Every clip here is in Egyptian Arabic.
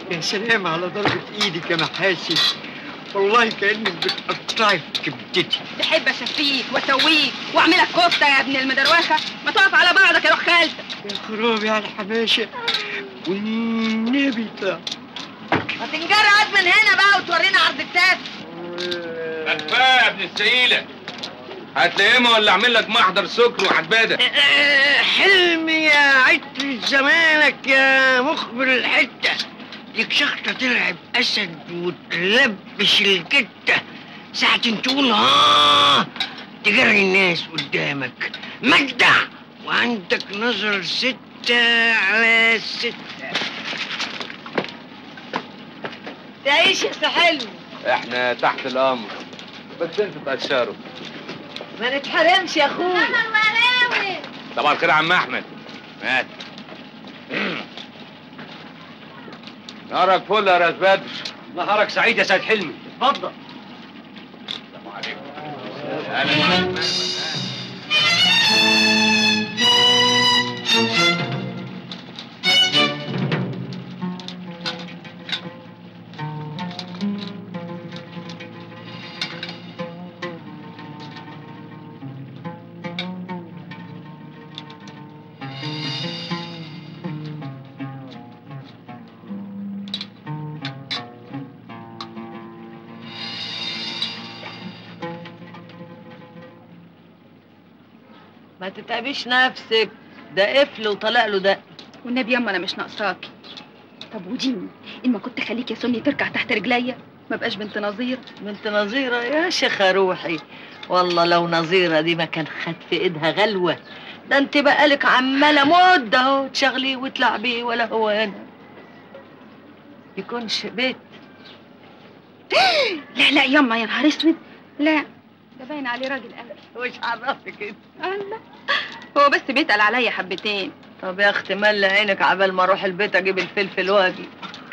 يا سلام على ضربة ايدك يا محاسن والله كأنك بتقطعي في كبدتي تحب اشفيك واسويك واعملك كفته يا ابن المدروخه ما تقف على بعضك يا روح خالتك يا خرابي على الحباشة والنبي ده ما تنجرعد من هنا بقى وتورينا عرض التاس كفايه يا ابن السيله هتلاقيها ولا اعمل لك محضر سكر وحباده حلمي يا عتر زمانك يا مخبر الحتة ليك شخطة تلعب أسد وتلبش الكتة ساعة تقول ها تجري الناس قدامك مجدع وعندك نظر ستة على ستة تعيش يا سحلو احنا تحت الامر بس انتوا تقشروا ما نتحرمش يا اخويا طبعا الخير يا عم احمد مات نهارك فل يا راس بدر نهارك سعيد يا سيد حلمي اتفضل ما تتعبيش نفسك ده قفل وطلع له ده والنبي ياما انا مش ناقصاكي طب وديني ان ما كنت خليك يا سني تركع تحت رجليا ما بقاش بنت نظير بنت نظيرة يا شيخة روحي والله لو نظيرة دي ما كان خد في ايدها غلوة ده انت بقالك عمالة مدة اهو تشغليه وتلعبيه ولا هو هنا يكونش بيت لا لا ياما يا نهار اسود لا ده باين عليه راجل قوي وش عرفك انت الله هو بس بيتقل عليا حبتين طب يا اختي ملي عينك عبال ما اروح البيت اجيب الفلفل واجي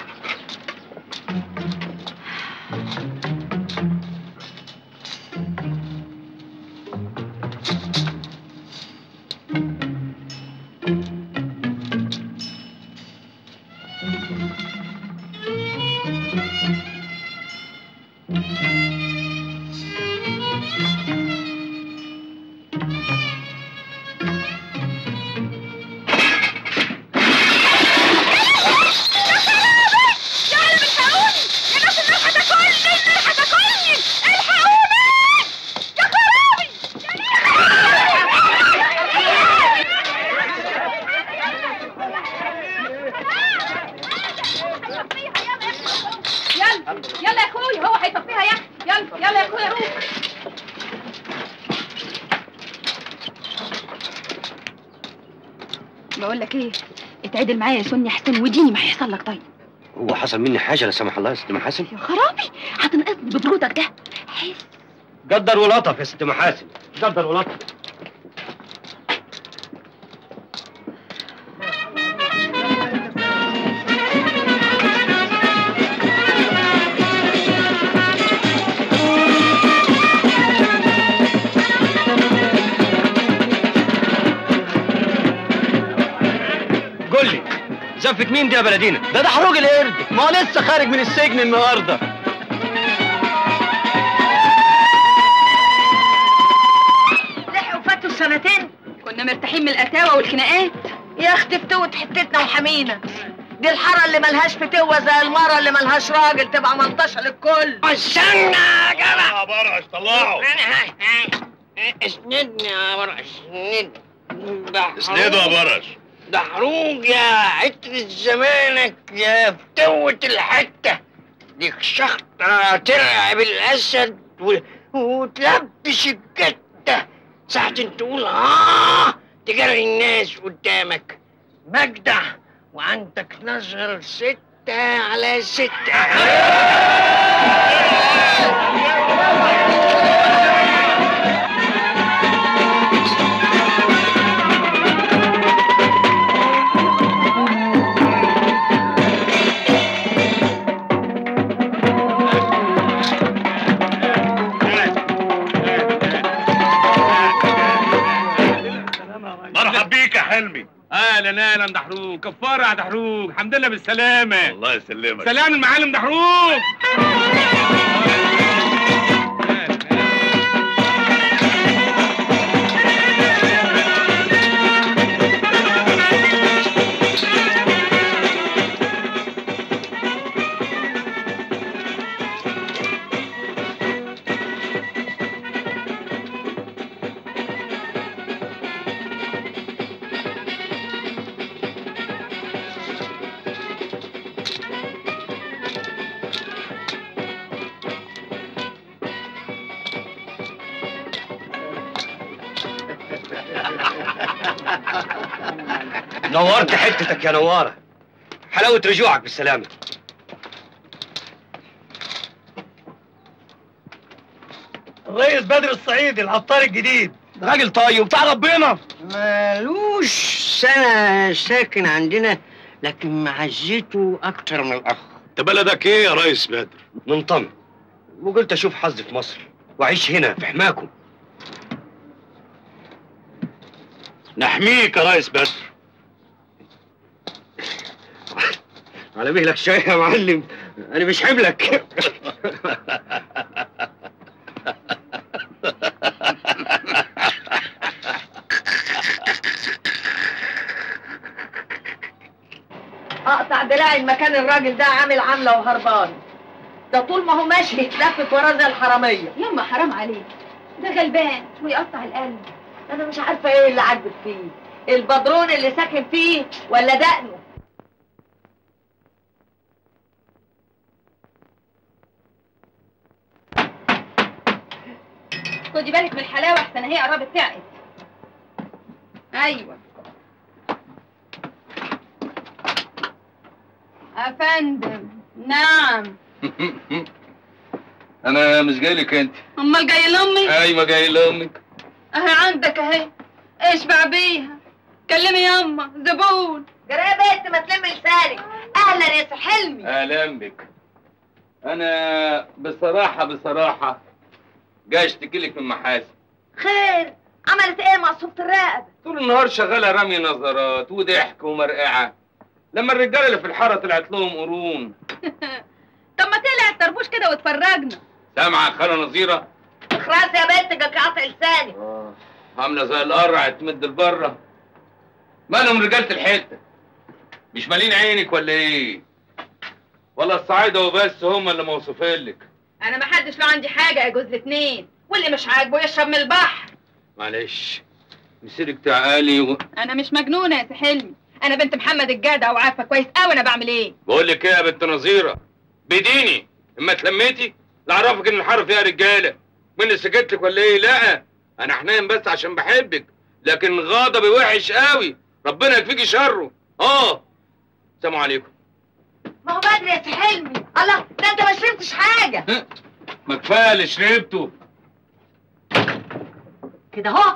يلا يلا يا اخويا هو هيطفيها يا اخي يلا يلا يا اخويا روح بقول لك ايه اتعدل معايا يا سني احسن وديني ما هيحصل لك طيب هو حصل مني حاجه لا سمح الله يا ست محاسن يا خرابي هتنقذني ببرودك ده حس قدر ولطف يا ست محاسن قدر ولطف قول لي زفة مين دي يا بلدينا؟ ده ده حروق القرد ما هو لسه خارج من السجن النهارده لحقوا فاتوا سنتين كنا مرتاحين من القتاوه والخناقات يا اختي فتوت حتتنا وحمينا دي الحارة اللي ملهاش فتوة زي المرة اللي ملهاش راجل تبقى ملطشة للكل استنى يا جدع يا برش طلعوا اسندني يا ورا اسندني ده اسنده يا برش ده حروق يا عتر زمانك يا فتوة الحتة ديك شخطة ترعب الأسد و... وتلبش الجتة ساعة تقول آه تجري الناس قدامك مجدع وعندك نظر ستة على ستة مرحب بيك يا حلمي اهلا اهلا دحروك الكفاره يا دحروج الحمد لله بالسلامه الله يسلمك سلام المعلم دحروج نورت حتتك يا نوارة حلاوة رجوعك بالسلامة الريس بدر الصعيدي العطار الجديد راجل طيب بتاع ربنا مالوش سنة ساكن عندنا لكن معزته أكتر من الأخ انت بلدك ايه يا ريس بدر من طن وقلت اشوف حظي في مصر واعيش هنا في حماكم نحميك يا ريس بدر على مهلك شوية يا معلم انا مش حملك اقطع دراعي المكان الراجل ده عامل عامله وهربان ده طول ما هو ماشي يتلفت وراه زي الحراميه يما حرام عليك ده غلبان ويقطع القلب انا مش عارفه ايه اللي عاجبك فيه البدرون اللي ساكن فيه ولا دقنه خدي بالك من الحلاوه احسن هي قربت تعقد ايوه افندم نعم انا مش جاي لك انت امال جاي لامي ايوه جاي لامك اهي عندك اهي اشبع بيها كلمي ياما زبون جرى يا بنت ما تلمي لسانك اهلا يا سي حلمي اهلا بك انا بصراحه بصراحه جاي اشتكي لك من محاسن خير عملت ايه مقصوبة الرقبه طول النهار شغاله رمي نظرات وضحك ومرقعه لما الرجاله اللي في الحاره طلعت لهم قرون طب ما تقلع الطربوش كده واتفرجنا سامعه خاله نظيره اخراس يا بنت جاك قاطع لسانك عامله زي القرع تمد لبره مالهم رجاله الحته مش مالين عينك ولا ايه ولا الصعايده وبس هم اللي موصوفين لك انا ما حدش له عندي حاجه يا جوز الاتنين واللي مش عاجبه يشرب من البحر معلش مسيرك تعالي و... انا مش مجنونه يا سي حلمي انا بنت محمد الجدع وعارفه كويس قوي انا بعمل ايه بقول لك ايه يا بنت نظيره بديني اما اتلميتي لا اعرفك ان الحاره فيها رجاله من اللي سكت لك ولا ايه لا انا حنين بس عشان بحبك لكن غضبي وحش قوي ربنا يكفيكي شره اه سلام عليكم ما هو بدري يا سي حلمي الله ده انت ما شربتش حاجه ما كفايه اللي شربته كده اهو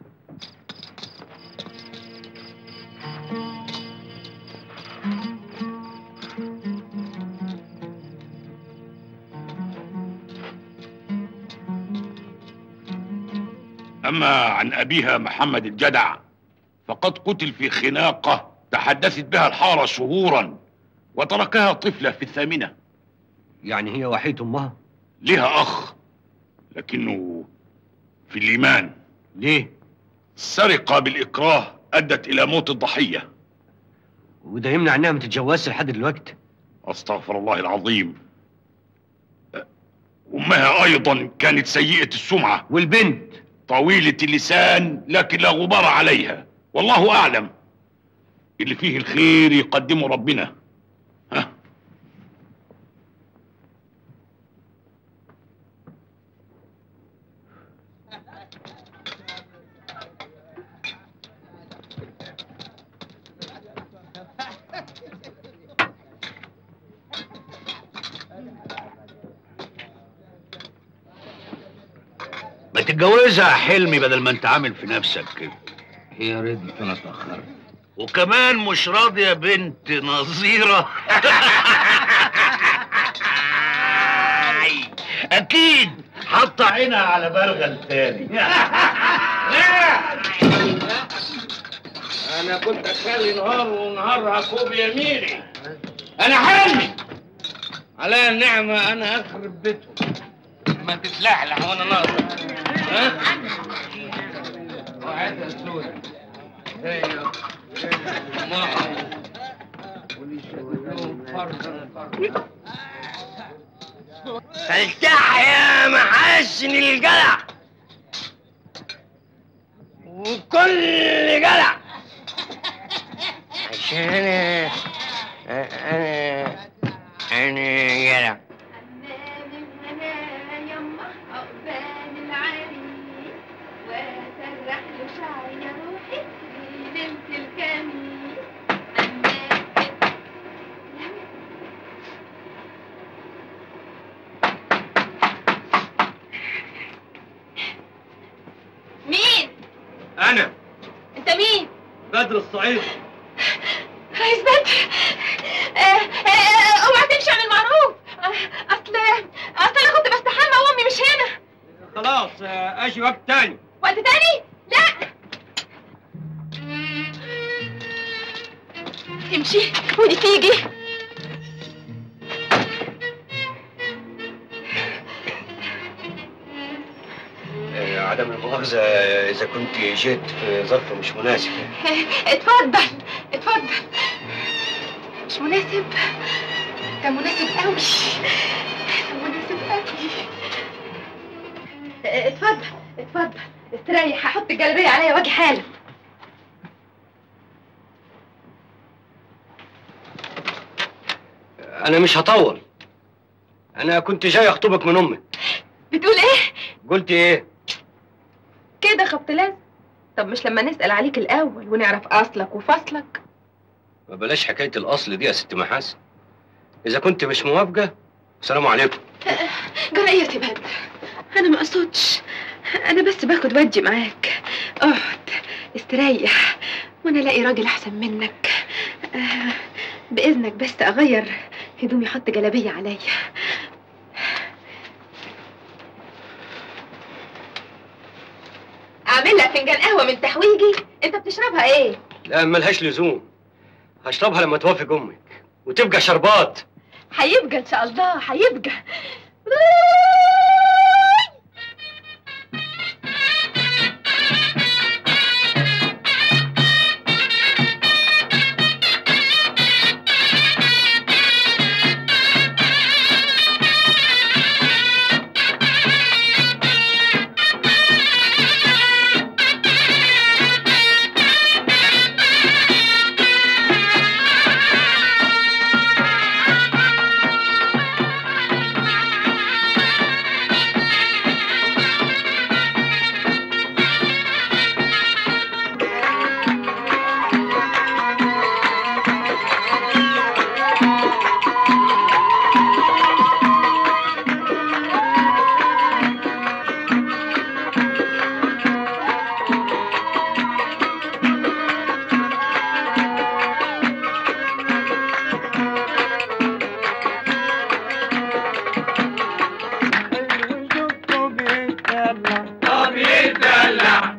أما عن أبيها محمد الجدع فقد قتل في خناقة تحدثت بها الحارة شهورا وتركها طفلة في الثامنة يعني هي وحيد امها لها أخ لكنه في الإيمان ليه السرقة بالإكراه أدت إلى موت الضحية وده يمنع انها ما تتجوزش لحد دلوقتي أستغفر الله العظيم أمها أيضا كانت سيئة السمعة والبنت طويلة اللسان لكن لا غبار عليها والله أعلم اللي فيه الخير يقدمه ربنا ها ما تتجوزها يا حلمي بدل ما انت عامل في نفسك كده هي رضيت انا اتاخرت وكمان مش راضية بنت نظيرة أكيد حاطة عينها على برغل تاني انا كنت اخلي نهار ونهارها كوب يميني انا حلمي عليا النعمة انا اخرب بيتهم ما تتلحلح وانا ناقص ها؟ وعدها سودة هي معهم واللي يشدهم فردا فردا فلتح يا محاسن الجلع وكل جلع عشان انا انا انا جلع يما عقبال العريس واسرح له شعري يا روحي ليلة الخميس مين؟ انا انت مين؟ بدر الصعيد رئيس بدر آه، آه، آه، اوعى تمشي عن المعروف آه، اصل اصل انا كنت بستحمى وامي مش هنا خلاص آه، اجي وقت تاني وقت تاني؟ لا امشي ودي تيجي آه، عدم المؤاخذة إذا كنت جيت في ظرف مش مناسب آه، اتفضل اتفضل مش مناسب ده مناسب قوي ده مناسب قوي آه، اتفضل اتفضل استريح هحط الجلابيه عليا واجي حالا أنا مش هطول أنا كنت جاي أخطبك من أمك بتقول ايه قلت إيه؟ كده خبط لازم طب مش لما نسأل عليك الأول ونعرف أصلك وفصلك ما بلاش حكاية الأصل دي يا ست محاسن إذا كنت مش موافقة السلام عليكم جرى ايه يا سي بدر أنا ما أقصدش أنا بس باخد ودي معاك اقعد استريح وأنا ألاقي راجل أحسن منك آه، بإذنك بس أغير هدومي أحط جلابية عليا أعمل لك فنجان قهوة من تحويجي أنت بتشربها إيه؟ لا ملهاش لزوم هشربها لما توافق أمك وتبقى شربات هيبقى ان شاء الله هيبقى طب يتدلع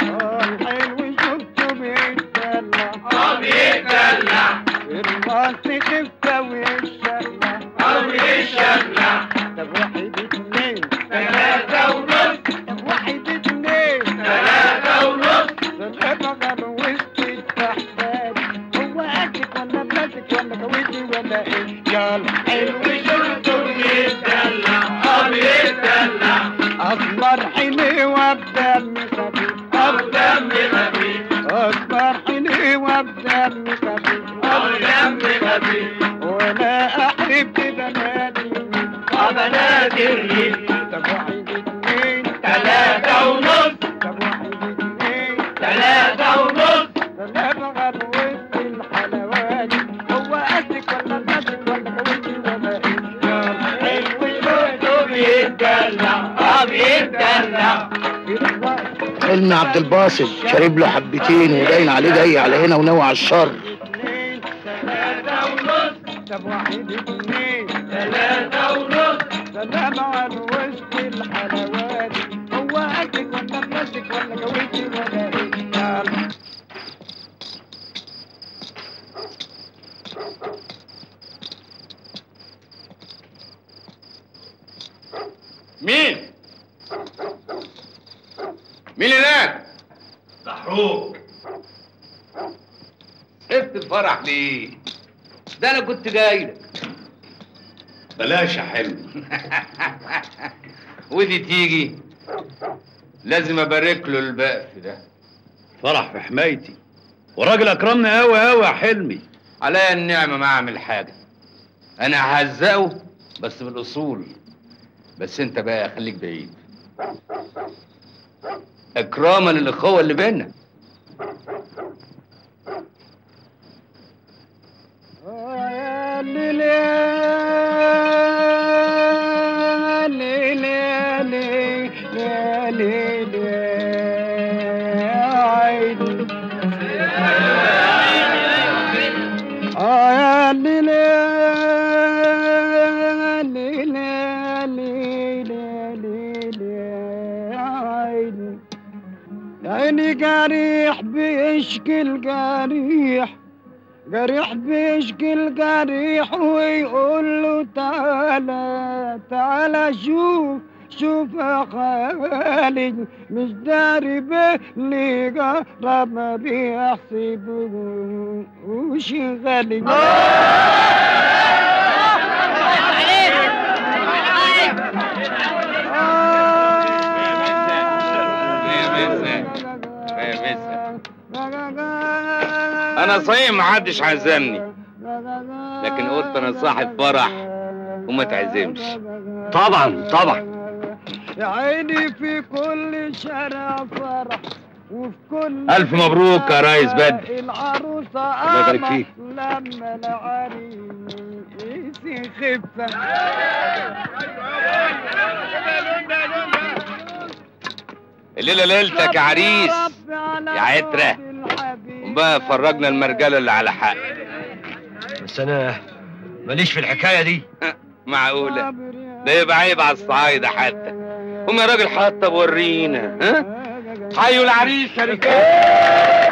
طب يتدلع طب يشلع ثلاثة ونص ثلاثة ونص حلو شرطه يتدلع طب يتدلع أصبر حيني وابدأ خفيف أو دم خفيف أصبر حيني وابدأ خفيف أو دم خفيف ولا أحرب بنادي وبنادي الريف طب واحد اثنين ثلاثة ونص طب واحد اثنين ثلاثة ونص ثلاثة غير وسط الحلوات هو قدك ولا قدك ولا كويتي ولا ايه حلو شرطه بيتدلع طب يتدلع حلمي عبد الباسط شارب له حبتين وباين عليه جاي على هنا وناوي على الشر اثنين ثلاثة ونص طب واحد اثنين ثلاثة ونص سلام على وسط الحلوات هو قدك ولا قدك ولا كويتي ولا ايه يلا مين؟ مين هناك؟ محروق سبت الفرح ليه؟ ده انا كنت جاي لك بلاش يا حلو ودي تيجي لازم ابارك له البقف ده فرح في حمايتي وراجل اكرمني قوي قوي يا حلمي عليا النعمة ما اعمل حاجة انا ههزقه بس بالاصول بس انت بقى خليك بعيد اكراما للاخوة اللي بينا يا ليل يا ليل يا ليل يا ليل يا عيني آه يا ليل يا ليل يا ليل يا ليل يا عيني عيني جريح بيشكي الجريح جريح بيشكي الجريح ويقول له تعالى تعالى شوف شوف يا خالي مش داري باللي جرب ما بيحسبوش غالي انا صايم محدش عزمني لكن قلت انا صاحب فرح وما تعزمش طبعا طبعا يا عيني في كل شارع فرح وفي كل ألف مبروك يا ريس بدر. العروسة الله يبارك قامت فيك. لما العريس يخف الليلة ليلتك يا عريس يا عترة وبقى فرجنا المرجلة اللي على حق بس انا ماليش في الحكايه دي معقولة ده يبقى عيب على الصعايدة حتى قوم يا راجل حتى ورينا ها حيوا العريس يا رجال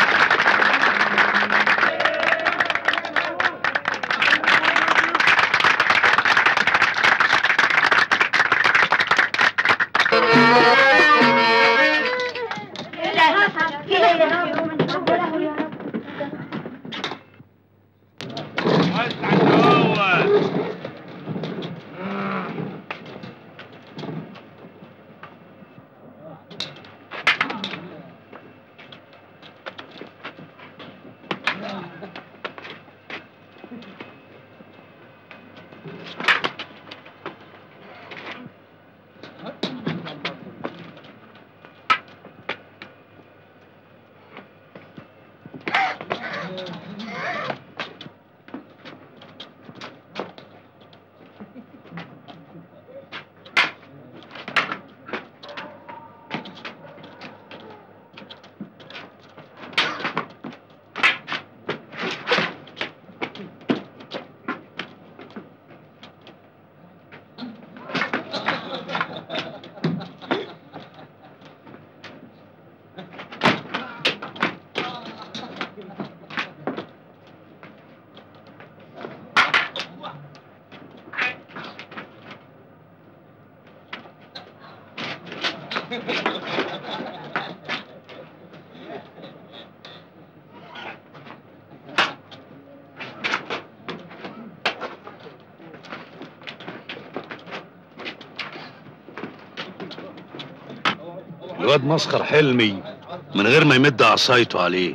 الواد مسخر حلمي من غير ما يمد عصايته عليه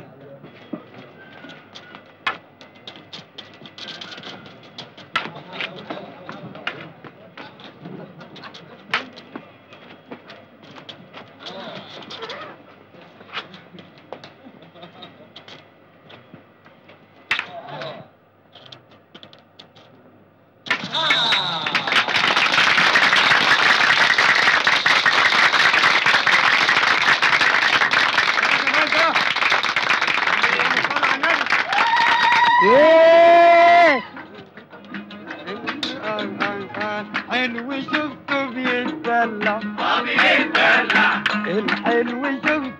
ايه حلو شفته بيتدلع الحلو شفته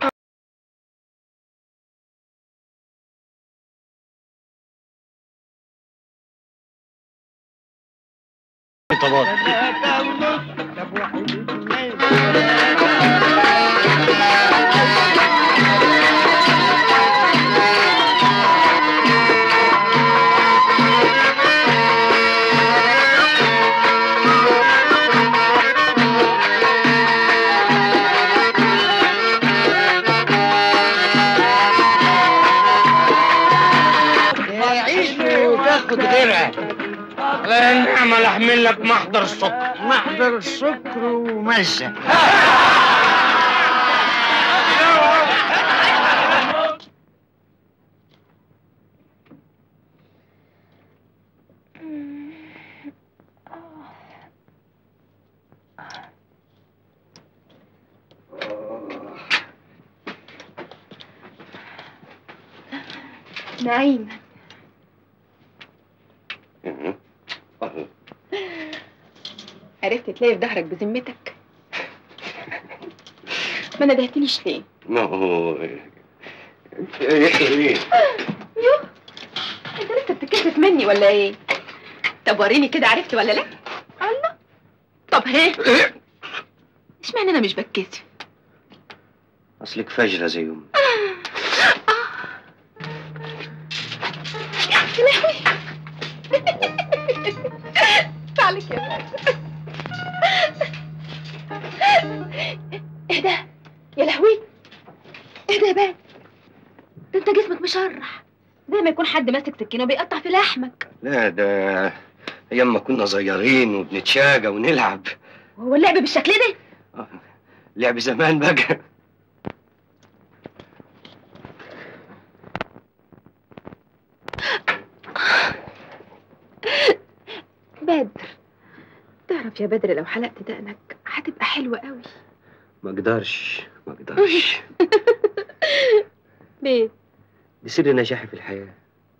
طباط ثلاثة ونص طب واحد اثنين تعيش وتاخد غيرها لا النعمة احمل لك محضر السكر محضر السكر ومزة نعيم عرفت تلاقي في ظهرك بذمتك ما ندهتنيش ليه ما هو يوه انت لسه بتتكسف مني ولا ايه طب وريني كده عرفت ولا لا الله طب هي اشمعنى انا مش بتكسف اصلك فجرة زي امي يا لهوي تعالك يا بابا ايه ده يا لهوي ايه ده يا بابا ده انت جسمك مشرح زي ما يكون حد ماسك سكينه بيقطع في لحمك لا ده ايام ما كنا صغيرين وبنتشاقى ونلعب وهو اللعب بالشكل ده لعب زمان بقى بدر تعرف يا بدر لو حلقت دقنك هتبقى حلوة قوي ما اقدرش ما اقدرش ليه دي سر نجاحي في الحياة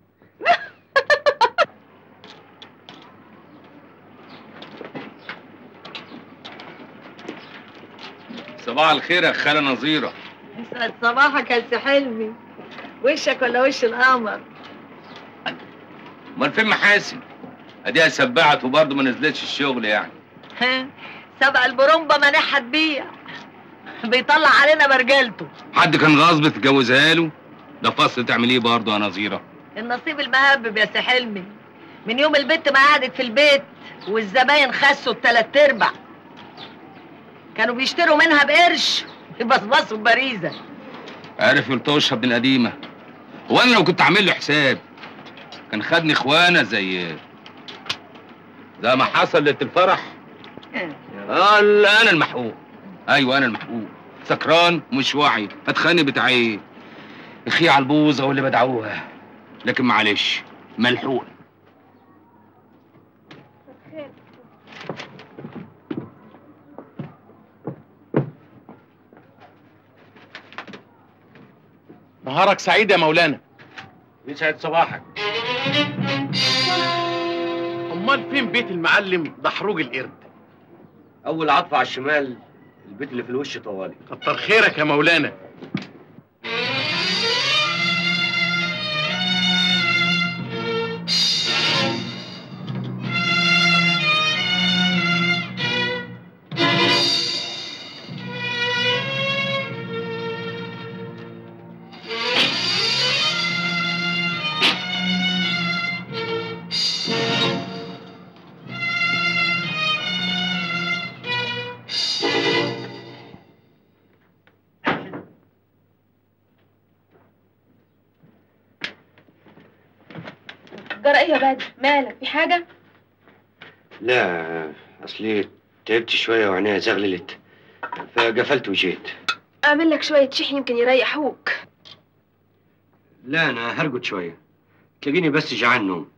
صباح الخير يا خالة نظيرة يسعد صباحك يا سي حلمي وشك ولا وش القمر امال فين محاسن اديها سبعت وبرضه ما نزلتش الشغل يعني ها، سبق البرومبا منحها تبيع بيطلع علينا برجلته حد كان غصب تتجوزها له ده فصل تعمل ايه برضه يا نظيرة النصيب المهبب يا سي حلمي من يوم البت ما قعدت في البيت والزباين خسوا التلات ارباع كانوا بيشتروا منها بقرش يبصبصوا ببريزه عارف يلطشها ابن القديمة هو انا لو كنت عامل له حساب كان خدني اخوانه زي زي ما حصل ليله الفرح اه لا انا المحقوق ايوه انا المحقوق سكران ومش واعي اتخانق بتاع ايه اخي على البوظه واللي بدعوها لكن معلش ملحوق نهارك سعيد يا مولانا يسعد صباحك امال فين بيت المعلم دحروج القرد اول عطفة على الشمال البيت اللي في الوش طوالي كتر خيرك يا مولانا جرى ايه يا بدر مالك في حاجة لا اصلي تعبت شوية وعينيا زغللت فقفلت وجيت اعمل لك شوية شيح يمكن يريحوك لا انا هرقد شوية تلاقيني بس جعان نوم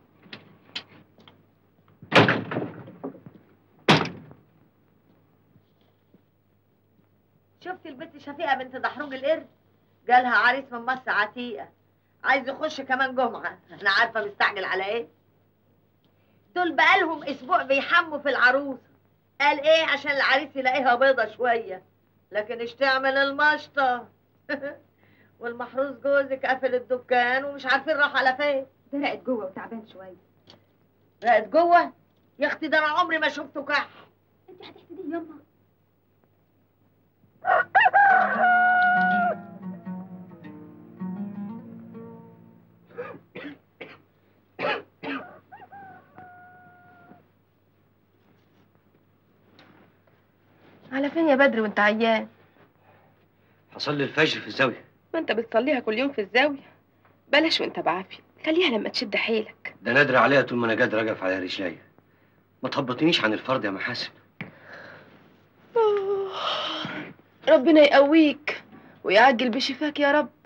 شفت البنت شفيقه بنت دحروج القرد جالها عريس من مصر عتيقه عايز يخش كمان جمعه انا عارفه مستعجل على ايه دول بقالهم اسبوع بيحموا في العروسه قال ايه عشان العريس يلاقيها بيضه شويه لكن ايش تعمل المشطه والمحروس جوزك قافل الدكان ومش عارفين راح على فين ده رقت جوه وتعبان شوية بقت جوه يا اختي ده انا عمري ما شفته كح انت هتحسديه يما على فين يا بدر وانت عيان حصل لي الفجر في الزاويه ما انت بتصليها كل يوم في الزاويه بلاش وانت بعافيه خليها لما تشد حيلك ده نادر عليها طول ما انا قادر اقف على رجلي ما تهبطنيش عن الفرض يا محاسن ربنا يقويك ويعجل بشفاك يا رب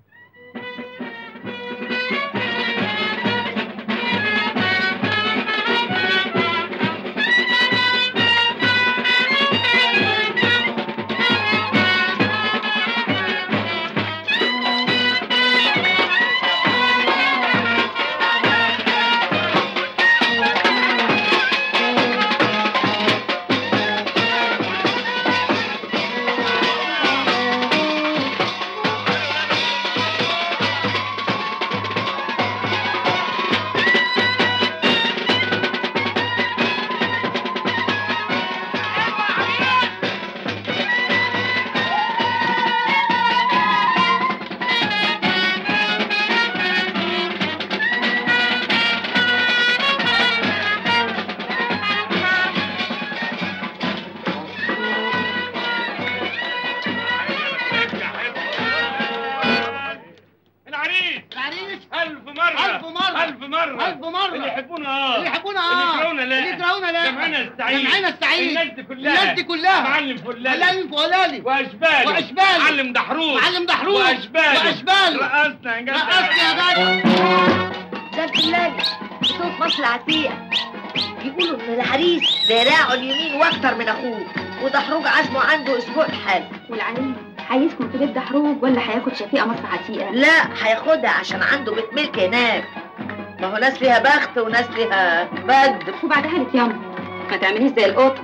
العريس العريس ألف مرة ألف مرة. ألف مرة ألف مرة. اللي يحبونا اه اللي يحبونا اللي اه يكرهونا لا اللي يكرهونا لا جمعنا السعيد جمعنا السعيد الناس دي كلها الناس دي كلها معلم فلالي معلم فلالي واشبال وأشبال. معلم دحروس معلم دحروس واشبال وأشبال. رقصنا يا جدع رقصت يا جدع ده الفلاني صوت مصر عتيقة يقولوا ان العريس ذراعه اليمين واكتر من اخوه ودحروج عزمه عنده اسبوع حال والعريس هيسكن في بيت دحروج ولا هياخد شفيقه مصر عتيقه لا هياخدها عشان عنده بيت ملك هناك ما هو ناس ليها بخت وناس ليها بدر وبعدها لك ياما ما تعمليش زي القطه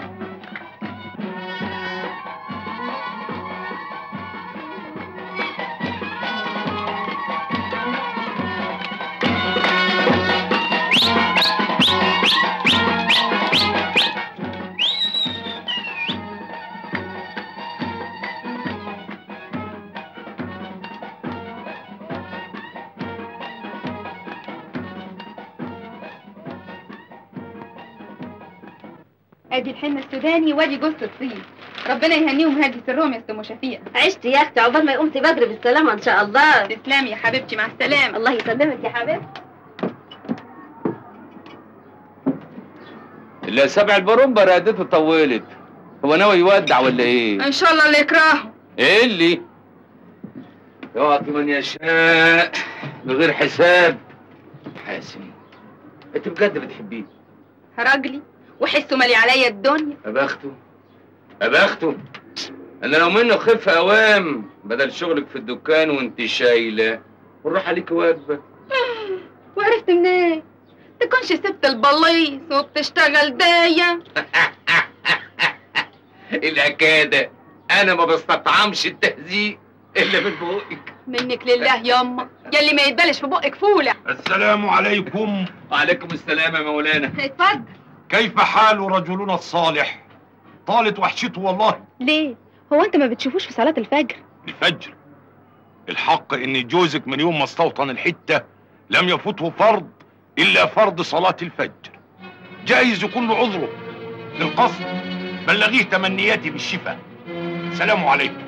ادي الحنه السوداني وادي جوز الصين ربنا يهنيهم ويهدي سرهم يا ام شفيقه عشت يا اختي عقبال ما يقوم بدري بالسلامه ان شاء الله تسلمي يا حبيبتي مع السلامه الله يسلمك يا حبيبتي اللي سبع البرومبا رقدته طولت هو ناوي يودع ولا ايه؟ ان شاء الله اللي يكرهه ايه اللي؟ يعطي من يشاء بغير حساب حاسم انت بجد بتحبيه راجلي وحسه مالي عليا الدنيا أبخته أبخته أنا لو منه خف أوام بدل شغلك في الدكان وأنت شايلة والراحة عليك واجبة وعرفت منين تكونش سبت البليص وبتشتغل داية الأكادة أنا ما بستطعمش التهزيء إلا من بوقك منك لله ياما يلي ما يتبلش في بقك فولة السلام عليكم وعليكم السلام يا مولانا اتفضل كيف حال رجلنا الصالح طالت وحشته والله ليه هو انت ما بتشوفوش في صلاة الفجر الفجر الحق ان جوزك من يوم ما استوطن الحتة لم يفوته فرض الا فرض صلاة الفجر جايز يكون له عذره للقصد بلغيه تمنياتي بالشفاء سلام عليكم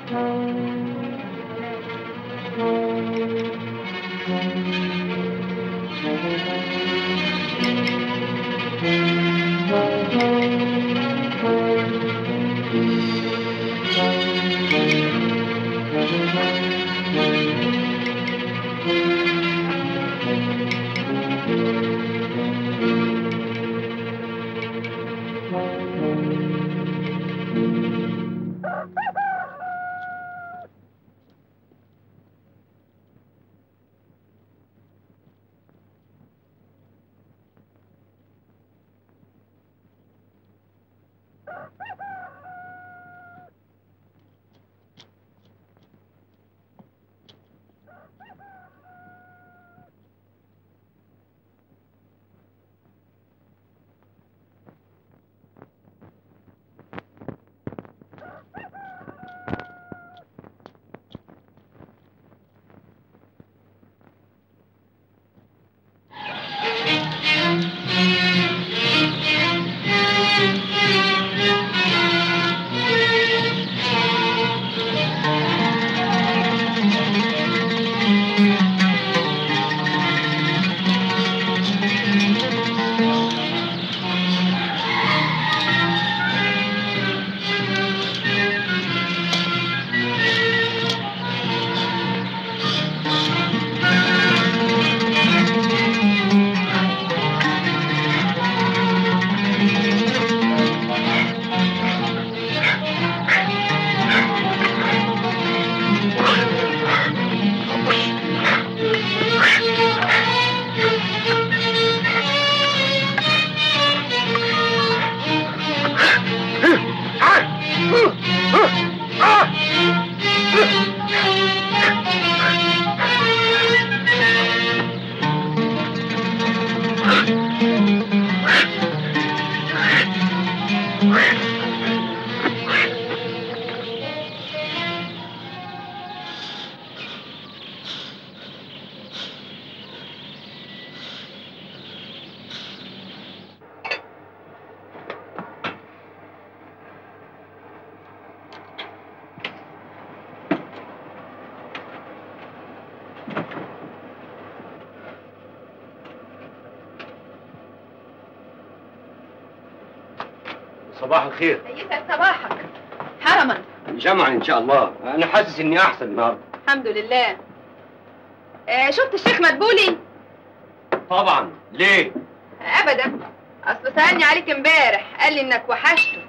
صباح الخير يسعد صباحك حرما جمعا ان شاء الله انا حاسس اني احسن النهارده الحمد لله آه شفت الشيخ مدبولي طبعا ليه ابدا اصله سالني عليك امبارح قال لي انك وحشته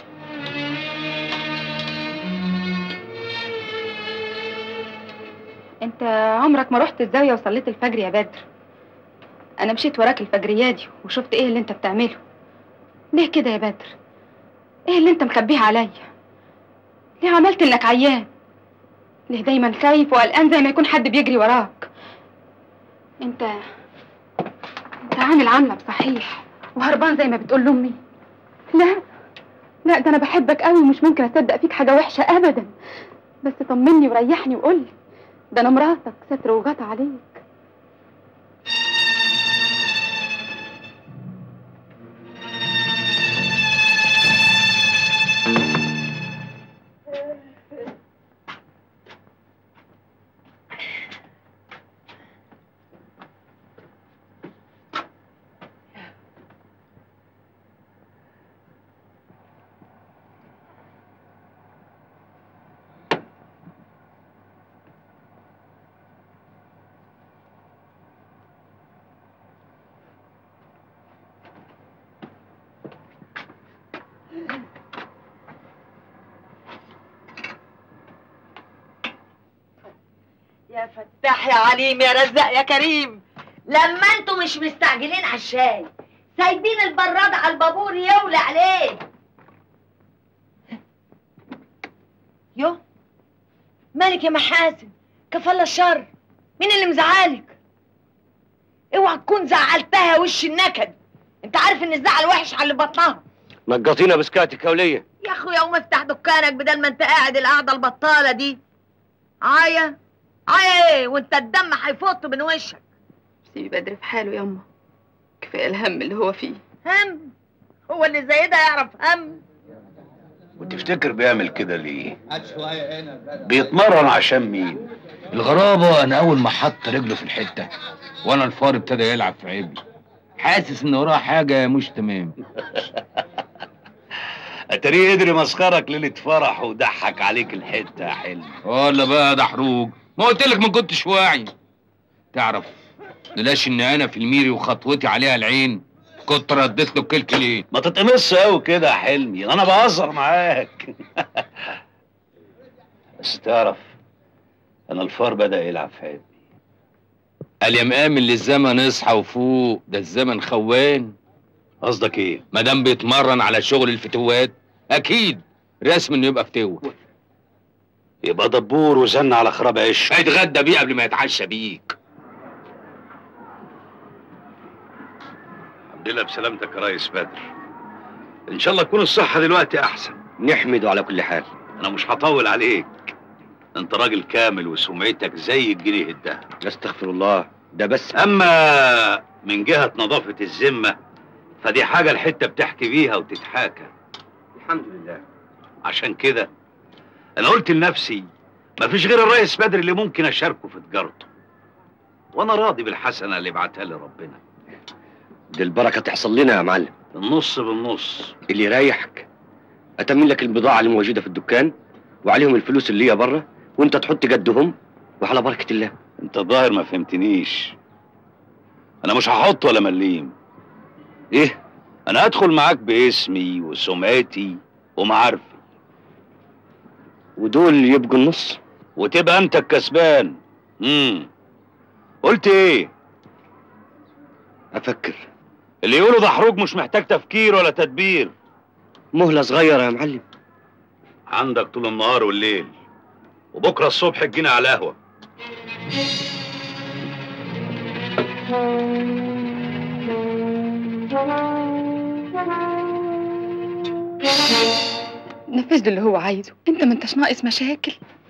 انت عمرك ما رحت الزاويه وصليت الفجر يا بدر انا مشيت وراك الفجريه دي وشفت ايه اللي انت بتعمله ليه كده يا بدر ايه اللي انت مخبيه عليا ليه عملت انك عيان ليه دايما خايف وقلقان زي ما يكون حد بيجري وراك انت انت عامل عامله بصحيح وهربان زي ما بتقول لامي لا لا ده انا بحبك قوي ومش ممكن اصدق فيك حاجه وحشه ابدا بس طمني وريحني وقول لي ده انا مراتك ستر وغطى عليك يا فتاح يا عليم يا رزاق يا كريم لما انتوا مش مستعجلين على الشاي سايبين البراد على البابور يولع عليه يو مالك يا محاسن كفالة الشر مين اللي مزعلك اوعى تكون زعلتها وش النكد انت عارف ان الزعل وحش على اللي بطنها نقطينا بسكاتك يا وليه يا اخويا قوم افتح دكانك بدل ما انت قاعد القعده البطاله دي عايا عايا ايه وانت الدم هيفوت من وشك سيبي بدر في حاله ياما كفايه الهم اللي هو فيه هم هو اللي زي ده يعرف هم وتفتكر بيعمل كده ليه بيتمرن عشان مين الغرابة أنا أول ما حط رجله في الحتة وأنا الفار ابتدى يلعب في عيبي حاسس إن وراه حاجة مش تمام اتاريه قدر يمسخرك ليله فرح وضحك عليك الحته يا حلم ولا بقى ده حروج ما قلت لك ما كنتش واعي تعرف بلاش إن أنا في الميري وخطوتي عليها العين كنت رديت له الكلكلين ما تتقمصش قوي كده يا حلمي انا بهزر معاك بس تعرف انا الفار بدا يلعب في عيب قال يا مآمن للزمن اصحى وفوق ده الزمن خوان قصدك ايه ما دام بيتمرن على شغل الفتوات اكيد رسم انه يبقى فتوه يبقى دبور وزن على خراب عيش هيتغدى بيه قبل ما يتعشى بيك الحمد لله بسلامتك يا ريس بدر ان شاء الله تكون الصحه دلوقتي احسن نحمده على كل حال انا مش هطول عليك انت راجل كامل وسمعتك زي الجنيه الدهب استغفر الله ده بس اما من جهه نظافه الذمه فدي حاجه الحته بتحكي بيها وتتحاكى الحمد لله عشان كده انا قلت لنفسي مفيش غير الريس بدر اللي ممكن اشاركه في تجارته وانا راضي بالحسنه اللي بعتها لي ربنا دي البركه تحصل لنا يا معلم النص بالنص اللي يريحك اتمن لك البضاعه اللي موجوده في الدكان وعليهم الفلوس اللي هي بره وانت تحط جدهم وعلى بركه الله انت الظاهر ما فهمتنيش انا مش هحط ولا مليم ايه انا هدخل معاك باسمي وسمعتي ومعارفي ودول يبقوا النص وتبقى انت الكسبان امم قلت ايه افكر اللي يقولوا ده حروج مش محتاج تفكير ولا تدبير مهله صغيره يا معلم عندك طول النهار والليل وبكره الصبح تجينا على القهوه نفذ له اللي هو عايزه انت ما انتش ناقص مشاكل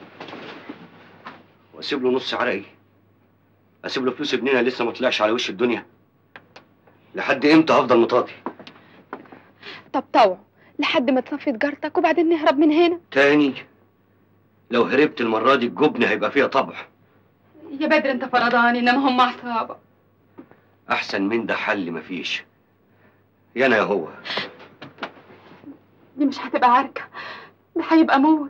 واسيب له نص عرقي اسيب له فلوس ابننا لسه ما طلعش على وش الدنيا لحد امتى هفضل مطاطي طب طوع لحد ما تصفي تجارتك وبعدين نهرب من هنا تاني لو هربت المرة دي الجبن هيبقى فيها طبع يا بدر انت فرضاني انما هم عصابة احسن من ده حل مفيش يا انا يا هو دي مش هتبقى عركة ده هيبقى موت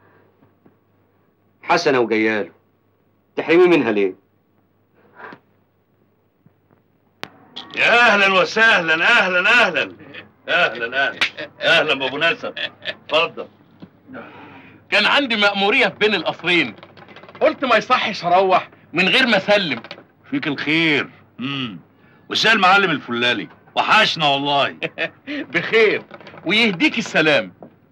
حسنة وجياله تحرمي منها ليه يا اهلا وسهلا اهلا اهلا اهلا اهلا اهلا بابو نسب اتفضل كان عندي مأمورية في بين القصرين قلت ما يصحش اروح من غير ما اسلم فيك الخير امم وسال معلم الفلالي وحشنا والله بخير ويهديك السلام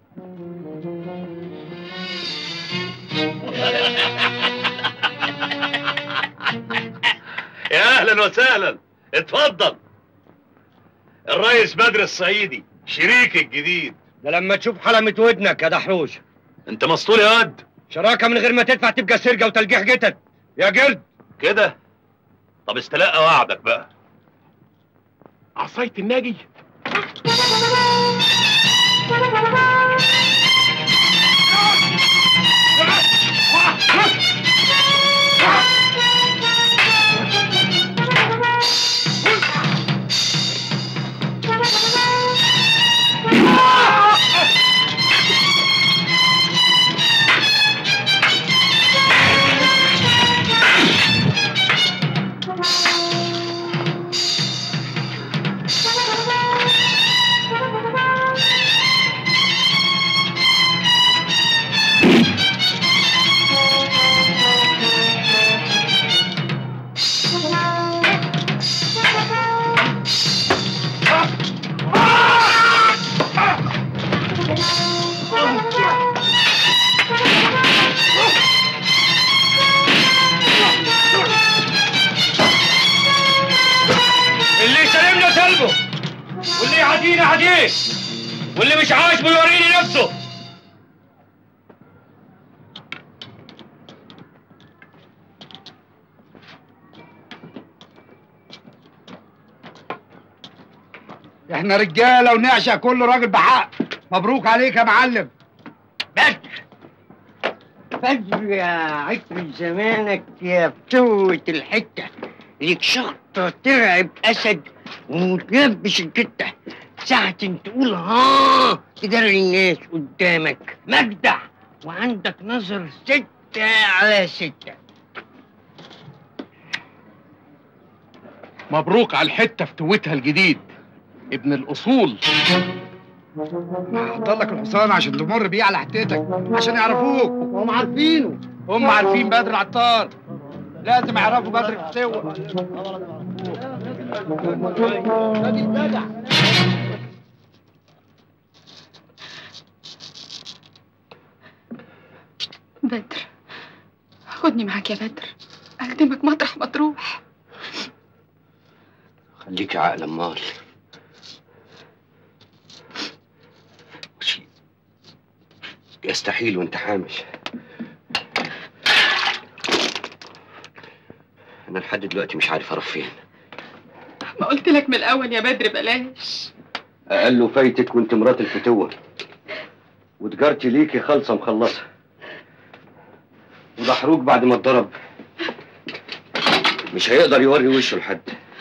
يا اهلا وسهلا اتفضل الريس بدر الصعيدي شريك الجديد ده لما تشوف حلمة ودنك يا دحروج انت مسطول يا واد شراكة من غير ما تدفع تبقى سرقة وتلقيح جتت يا جلد كده طب استلقى وعدك بقى عصاية الناجي اللي يسلمنا سلبه واللي يعادينا عاديه واللي مش عاجبه يوريني نفسه احنا رجاله ونعشق كل راجل بحق مبروك عليك يا معلم فجر يا عطر زمانك يا فتوة الحتة ليك شخطة ترعب أسد ومتلبس الكتة ساعة تقول ها تجري الناس قدامك مجدع وعندك نظر ستة على ستة مبروك على الحتة فتوتها الجديد ابن الأصول حضر لك الحصان عشان تمر بيه على حتتك عشان يعرفوك هم عارفينه هم عارفين بدر العطار لازم يعرفوا بدر الفتوة نادي الجدع بدر خدني معاك يا بدر اخدمك مطرح ما تروح خليكي عاقل امال شيء يستحيل وانت حامل انا لحد دلوقتي مش عارف اروح فين ما قلت لك من الاول يا بدر بلاش اقل فايتك وانت مرات الفتوة وتجارتي ليكي خالصة مخلصة وضحروك بعد ما اتضرب مش هيقدر يوري وشه لحد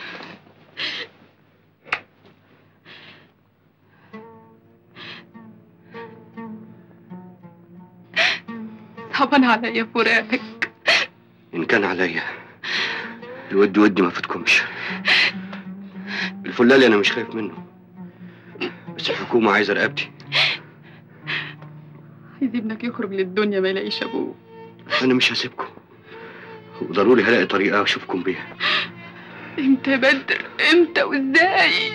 صعبان عليا فراقك ان كان عليا الود ودي ما فاتكمش الفلالي انا مش خايف منه بس الحكومة عايزة رقبتي عايز ابنك يخرج للدنيا ما يلاقيش ابوه انا مش هسيبكم وضروري هلاقي طريقة اشوفكم بيها امتى يا بدر امتى وازاي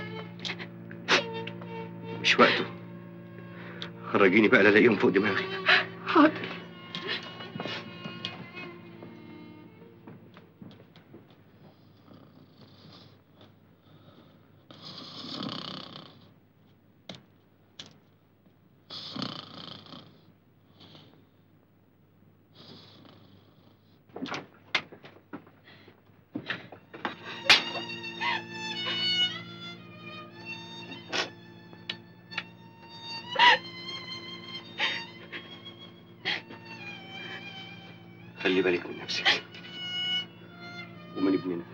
مش وقته خرجيني بقى لا الاقيهم فوق دماغي حاضر خلي بالك من نفسك ومن ابننا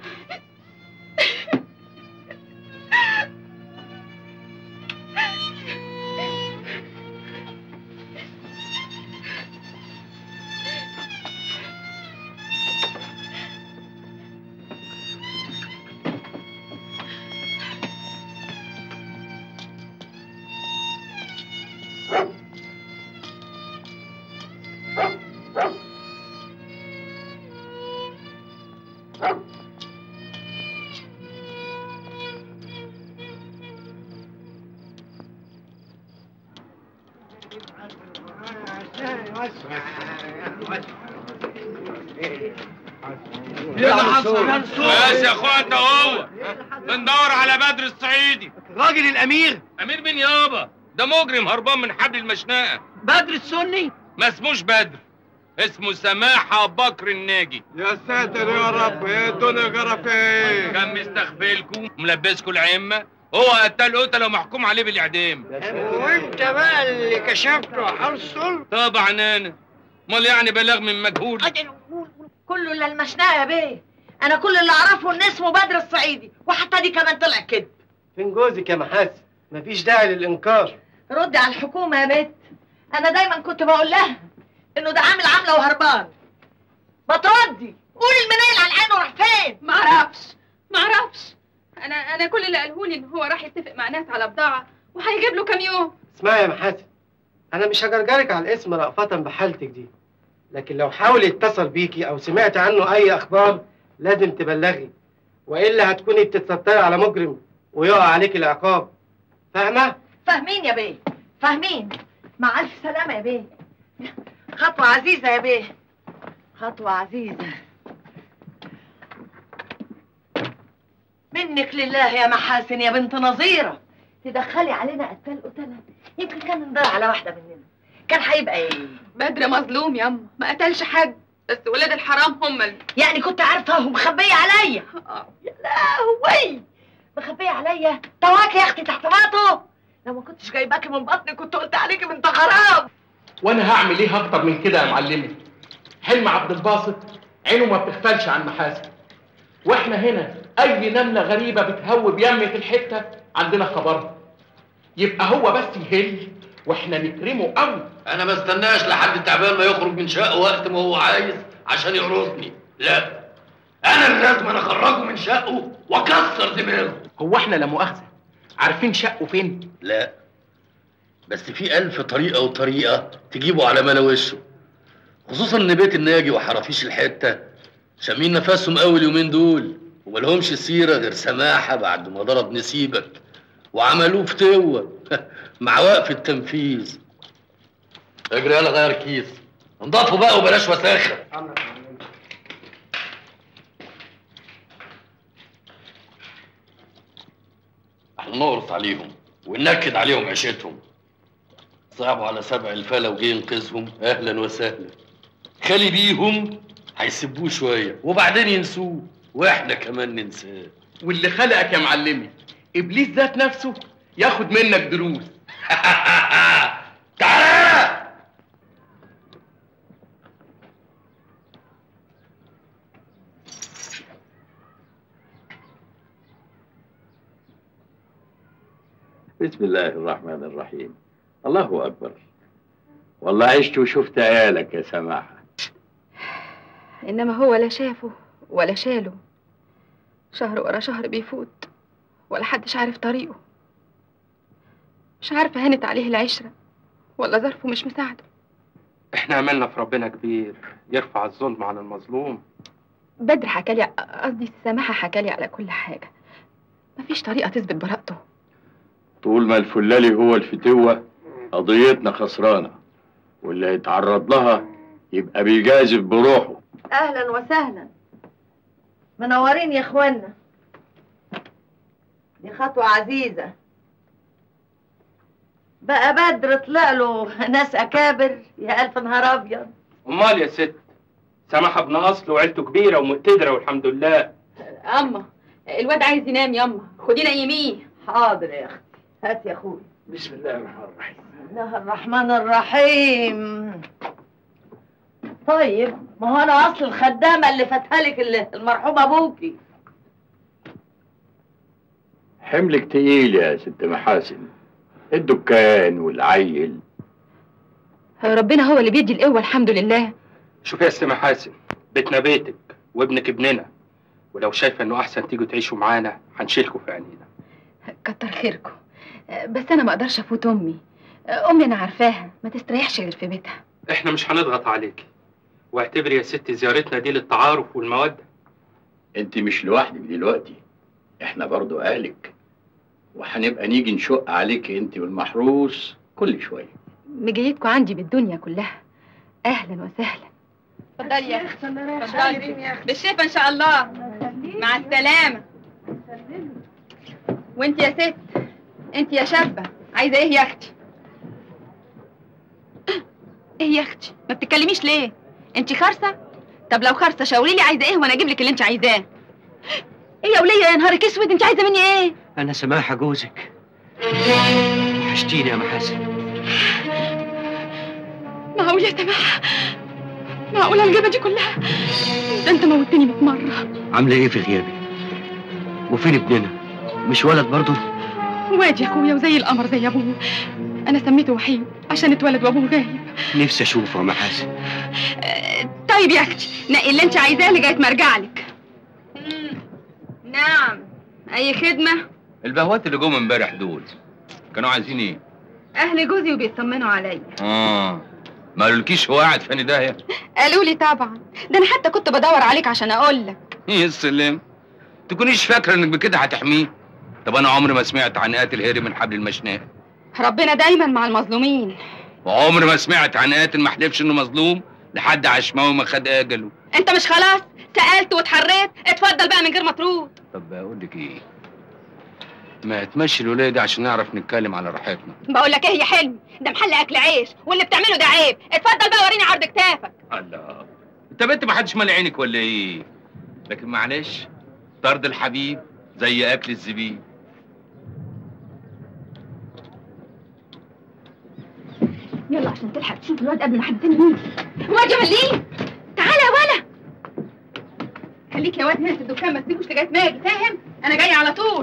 بس يا اخويا انت هو بندور على بدر الصعيدي راجل الامير امير مين يابا ده مجرم هربان من حبل المشنقه بدر السني ما اسموش بدر اسمه سماحة بكر الناجي يا ساتر يا رب ايه الدنيا جرى ايه كان مستخفلكم وملبسكم العمة هو قتال قتلة ومحكوم عليه بالإعدام وانت بقى اللي كشفته حصل طبعا أنا امال يعني بلاغ من مجهول كله الا المشنقه يا بيه انا كل اللي اعرفه ان اسمه بدر الصعيدي وحتى دي كمان طلع كده فين جوزك يا محاسن مفيش داعي للانكار ردي على الحكومه يا بنت انا دايما كنت بقول لها انه ده عامل عامله وهربان ما تردي قولي المنيل على عينه راح فين معرفش معرفش انا انا كل اللي قالهولي ان هو راح يتفق مع ناس على بضاعه وهيجيب له كام يوم اسمعي يا محاسن انا مش هجرجرك على الاسم رأفة بحالتك دي لكن لو حاول يتصل بيكي او سمعت عنه اي اخبار لازم تبلغي والا هتكوني بتتستري على مجرم ويقع عليك العقاب فاهمه فاهمين يا بيه فاهمين مع الف سلامه يا بيه خطوه عزيزه يا بيه خطوه عزيزه منك لله يا محاسن يا بنت نظيره تدخلي علينا قتال قتله يمكن كان ندار على واحده مننا كان هيبقى ايه بدر مظلوم ياما ما قتلش حد بس ولاد الحرام هم اللي يعني كنت عارفه ومخبيه عليا آه. يا لهوي مخبيه عليا تواكي يا اختي تحت باطه لو ما كنتش جايباكي من بطني كنت قلت عليكي بنت خراب وانا هعمل ايه اكتر من كده يا معلمي حلم عبد الباسط عينه ما بتغفلش عن محاسن واحنا هنا اي نمله غريبه بتهوب يمة الحته عندنا خبرها يبقى هو بس يهل واحنا نكرمه قوي انا ما استناش لحد تعبان ما يخرج من شقه وقت ما هو عايز عشان يقرصني لا انا اللي لازم أنا اخرجه من شقه واكسر دماغه هو احنا لا مؤاخذه عارفين شقه فين لا بس في ألف طريقة وطريقة تجيبه على ملا وشه خصوصا إن بيت الناجي وحرافيش الحتة شامين نفسهم قوي اليومين دول وملهمش سيرة غير سماحة بعد ما ضرب نسيبك وعملوه فتوة مع وقف التنفيذ اجري يلا غير كيس انضفوا بقى وبلاش وساخة احنا نقرص عليهم وننكد عليهم عيشتهم صعبوا على سبع الفلا وجه ينقذهم اهلا وسهلا خلي بيهم هيسبوه شويه وبعدين ينسوه واحنا كمان ننساه واللي خلقك يا معلمي ابليس ذات نفسه ياخد منك دروس تعالى بسم الله الرحمن الرحيم الله أكبر والله عشت وشفت عيالك يا سماحة انما هو لا شافه ولا شاله شهر ورا شهر بيفوت ولا حدش عارف طريقه مش عارفه هانت عليه العشره ولا ظرفه مش مساعده احنا عملنا في ربنا كبير يرفع الظلم عن المظلوم بدر حكالي قصدي السماحه حكالي على كل حاجه مفيش طريقه تثبت براءته طول ما الفلالي هو الفتوة قضيتنا خسرانة واللي هيتعرض لها يبقى بيجازف بروحه اهلا وسهلا منورين يا اخوانا دي خطوة عزيزة بقى بدر طلع له ناس اكابر يا الف نهار ابيض امال يا ست سماح ابن اصل وعيلته كبيره ومقتدره والحمد لله اما الواد عايز ينام يما خدينا يميه حاضر يا اختي هات يا اخوي بسم الله الرحمن الرحيم بسم الله الرحمن الرحيم طيب ما هو انا اصل الخدامه اللي فاتها لك ال- المرحوم ابوكي حملك تقيل يا ست محاسن الدكان والعيل ربنا هو اللي بيدي القوة الحمد لله شوفي يا ست محاسن بيتنا بيتك وابنك ابننا ولو شايفه انه احسن تيجوا تعيشوا معانا هنشيلكوا في عينينا كتر خيركم بس انا ما اقدرش افوت امي امي انا عارفاها ما تستريحش غير في بيتها احنا مش هنضغط عليكي واعتبري يا ستي زيارتنا دي للتعارف والموده انت مش لوحدك دلوقتي احنا برضو اهلك وهنبقى نيجي نشق عليك انت والمحروس كل شويه مجيتكم عندي بالدنيا كلها اهلا وسهلا اتفضلي يا اختي اتفضلي بالشفا ان شاء الله مع السلامه وانت يا ست انت يا شابه عايزه ايه يا اختي ايه يا اختي ما بتتكلميش ليه انت خارسه طب لو خارسه شاوري لي عايزه ايه وانا اجيب لك اللي انت عايزاه ايه يا وليه يا نهارك اسود انت عايزه مني ايه انا سماحه جوزك وحشتيني يا محاسن معقول يا سماح معقوله الجبهه دي كلها ده انت موتني 100 مره عامله ايه في غيابي وفين ابننا مش ولد برضه وادي يا اخويا وزي القمر زي ابوه انا سميته وحيد عشان اتولد وابوه غايب نفسي اشوفه يا محاسن طيب يا اختي نقي اللي انت عايزاه لغايه ما ارجع لك نعم اي خدمه البهوات اللي جم امبارح دول كانوا عايزين ايه؟ اهل جوزي وبيطمنوا عليا اه ما قالولكيش هو قاعد فاني داهيه قالوا لي طبعا ده انا حتى كنت بدور عليك عشان اقول لك يا سلام تكونيش فاكره انك بكده هتحميه طب انا عمري ما سمعت عن قاتل هري من حبل المشنقه ربنا دايما مع المظلومين وعمري ما سمعت عن قاتل ما حلفش انه مظلوم لحد عشماوي ما خد اجله انت مش خلاص سالت واتحريت اتفضل بقى من غير ما ترد طب بقول لك ايه ما تمشي الولايه دي عشان نعرف نتكلم على راحتنا بقول لك ايه يا حلمي ده محل اكل عيش واللي بتعمله ده عيب اتفضل بقى وريني عرض كتافك الله انت بنت ما حدش مالي عينك ولا ايه لكن معلش طرد الحبيب زي اكل الزبيب يلا عشان تلحق تشوف الواد قبل ما حد تاني يجي واد يا مليم تعالى يا ولا خليك يا واد هنا في الدكان ما تسيبوش لغايه ما اجي فاهم انا جاي على طول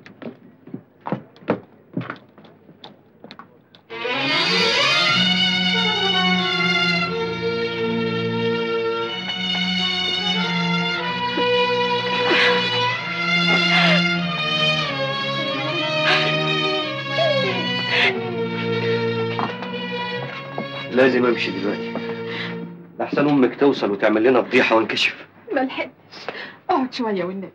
لازم امشي دلوقتي لحسن امك توصل وتعمل لنا فضيحه وانكشف ما لحقتش اقعد شويه والنبي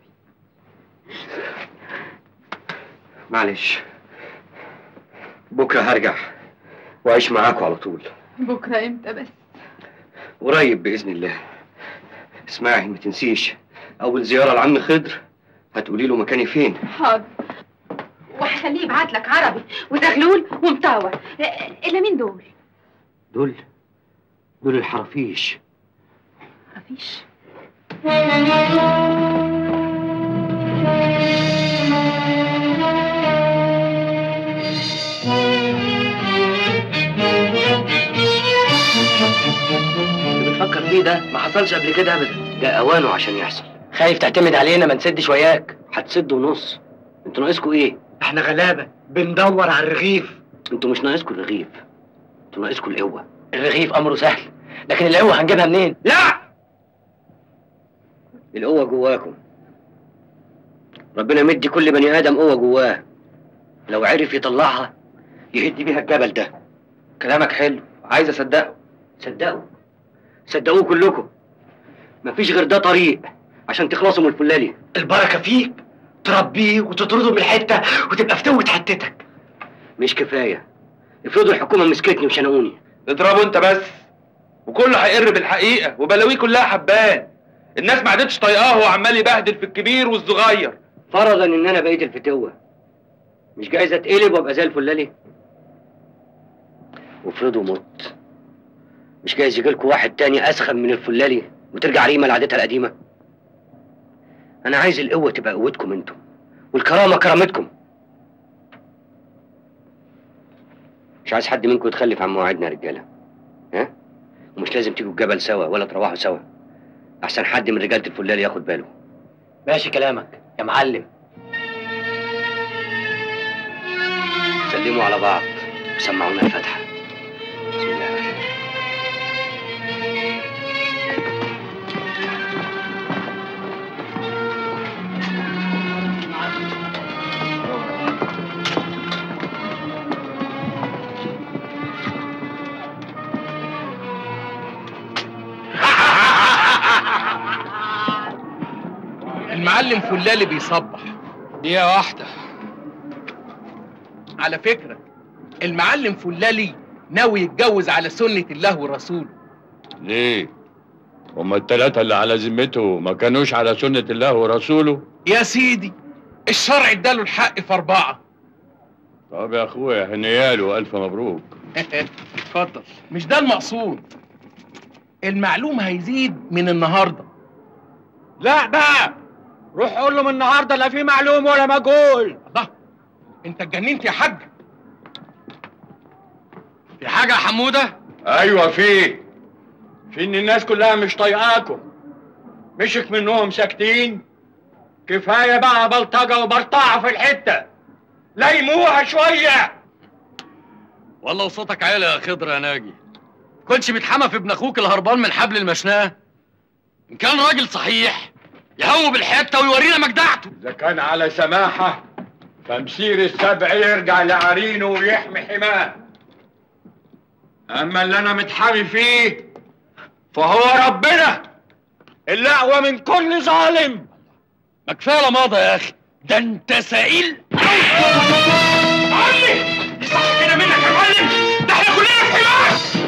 معلش بكره هرجع واعيش معاكم على طول بكره امتى بس قريب باذن الله اسمعي ما تنسيش اول زياره لعم خضر هتقولي له مكاني فين حاضر وهخليه يبعت لك عربي وزغلول ومطاوع الا مين دول دول دول الحرافيش مفيش اللي بتفكر فيه ده ما حصلش قبل كده ابدا ده اوانه عشان يحصل خايف تعتمد علينا ما نسدش وياك هتسد ونص انتوا ناقصكوا ايه احنا غلابه بندور على الرغيف انتوا مش ناقصكوا الرغيف انتوا ناقصكوا القوه الرغيف امره سهل لكن القوه هنجيبها منين لا القوه جواكم ربنا مدي كل بني ادم قوه جواه لو عرف يطلعها يهد بيها الجبل ده كلامك حلو عايز اصدقه صدقوا صدقوه كلكم مفيش غير ده طريق عشان تخلصوا من الفلالي البركه فيك تربيه وتطرده من الحته وتبقى فتوة حتتك مش كفايه افرضوا الحكومه مسكتني وشنقوني اضربه انت بس وكله هيقر بالحقيقه وبلاويه كلها حبان الناس ما عادتش طايقاه وهو عمال يبهدل في الكبير والصغير فرضا ان انا بقيت الفتوه مش جايز اتقلب وابقى زي الفلالي وافرضوا مت مش جايز يجيلكوا واحد تاني اسخن من الفلالي وترجع ريما لعادتها القديمه انا عايز القوه تبقى قوتكم انتم والكرامه كرامتكم مش عايز حد منكم يتخلف عن مواعيدنا يا رجاله ها ومش مش لازم تيجوا الجبل سوا ولا تروحوا سوا احسن حد من رجاله الفلال ياخد باله ماشي كلامك يا معلم سلموا على بعض وسمعونا الفاتحه بسم الله الرحمن الرحيم. المعلم فلالي بيصبح دقيقة واحدة على فكرة المعلم فلالي ناوي يتجوز على سنة الله ورسوله ليه؟ هما التلاتة اللي على ذمته ما كانوش على سنة الله ورسوله؟ يا سيدي الشرع اداله الحق في أربعة طب يا اخويا هنياله ألف مبروك اتفضل مش ده المقصود المعلوم هيزيد من النهارده لا بقى روح قول له من النهارده لا في معلوم ولا مجهول الله انت اتجننت يا حاج في حاجه يا حموده ايوه في في ان الناس كلها مش طايقاكم مشك منهم ساكتين كفايه بقى بلطجه وبرطعه في الحته ليموها شويه والله وصوتك عالي يا خضر يا ناجي كنتش بتحمى في ابن اخوك الهربان من حبل المشناه ان كان راجل صحيح يهوب الحته ويورينا مجدعته اذا كان على سماحه فمسير السبع يرجع لعرينه ويحمي حماه اما اللي انا متحامي فيه فهو ربنا اللي اقوى من كل ظالم ما كفايه ماضى يا اخي ده انت سئيل علي صح كده منك يا معلم ده احنا كلنا في حماس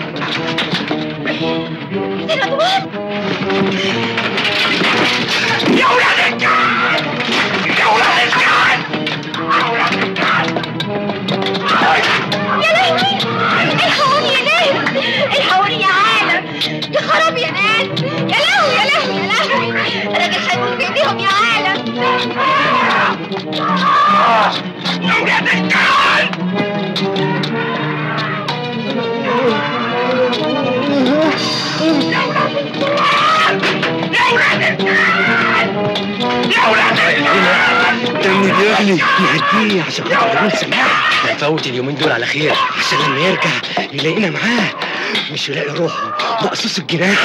يا ولاد الكلب يا ولاد الكلب يا ولاد الكلب يا لهوي الحقوني يا ناس الحقوني يا عالم يا خراب يا ناس يا لهوي يا لهوي يا لهوي راجل هيموت في ايديهم يا عالم يا ولاد الكلب دمي بيغلي نهديه عشان خاطر نقول سماح هنفوت اليومين دول على خير عشان لما يرجع يلاقينا معاه مش يلاقي روحه مقصوص الجناح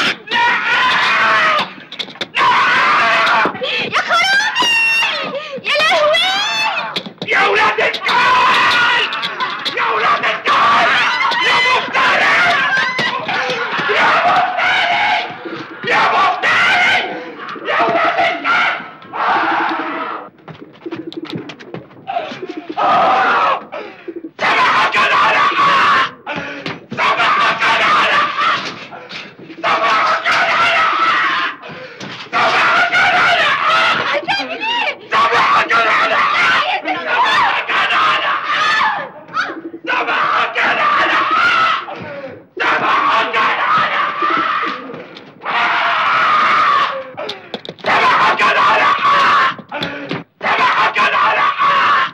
يا خرابي يا لهوي يا ولاد الكلب يا ولاد الكلب يا مفتري يا مفتري يا مفتري يا ولاد الكلب سمحك على حق سمحك على حق سمحك على حق سمحك على حق سمحك على حق سمحك على حق سمحك على حق سمحك على سمحك على حق سمحك على حق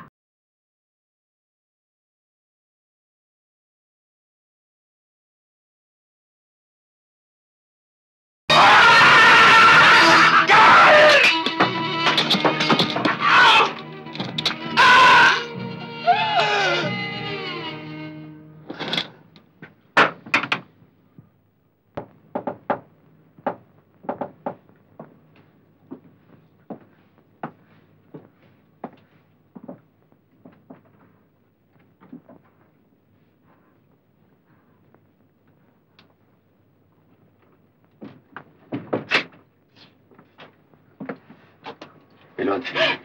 الواد فين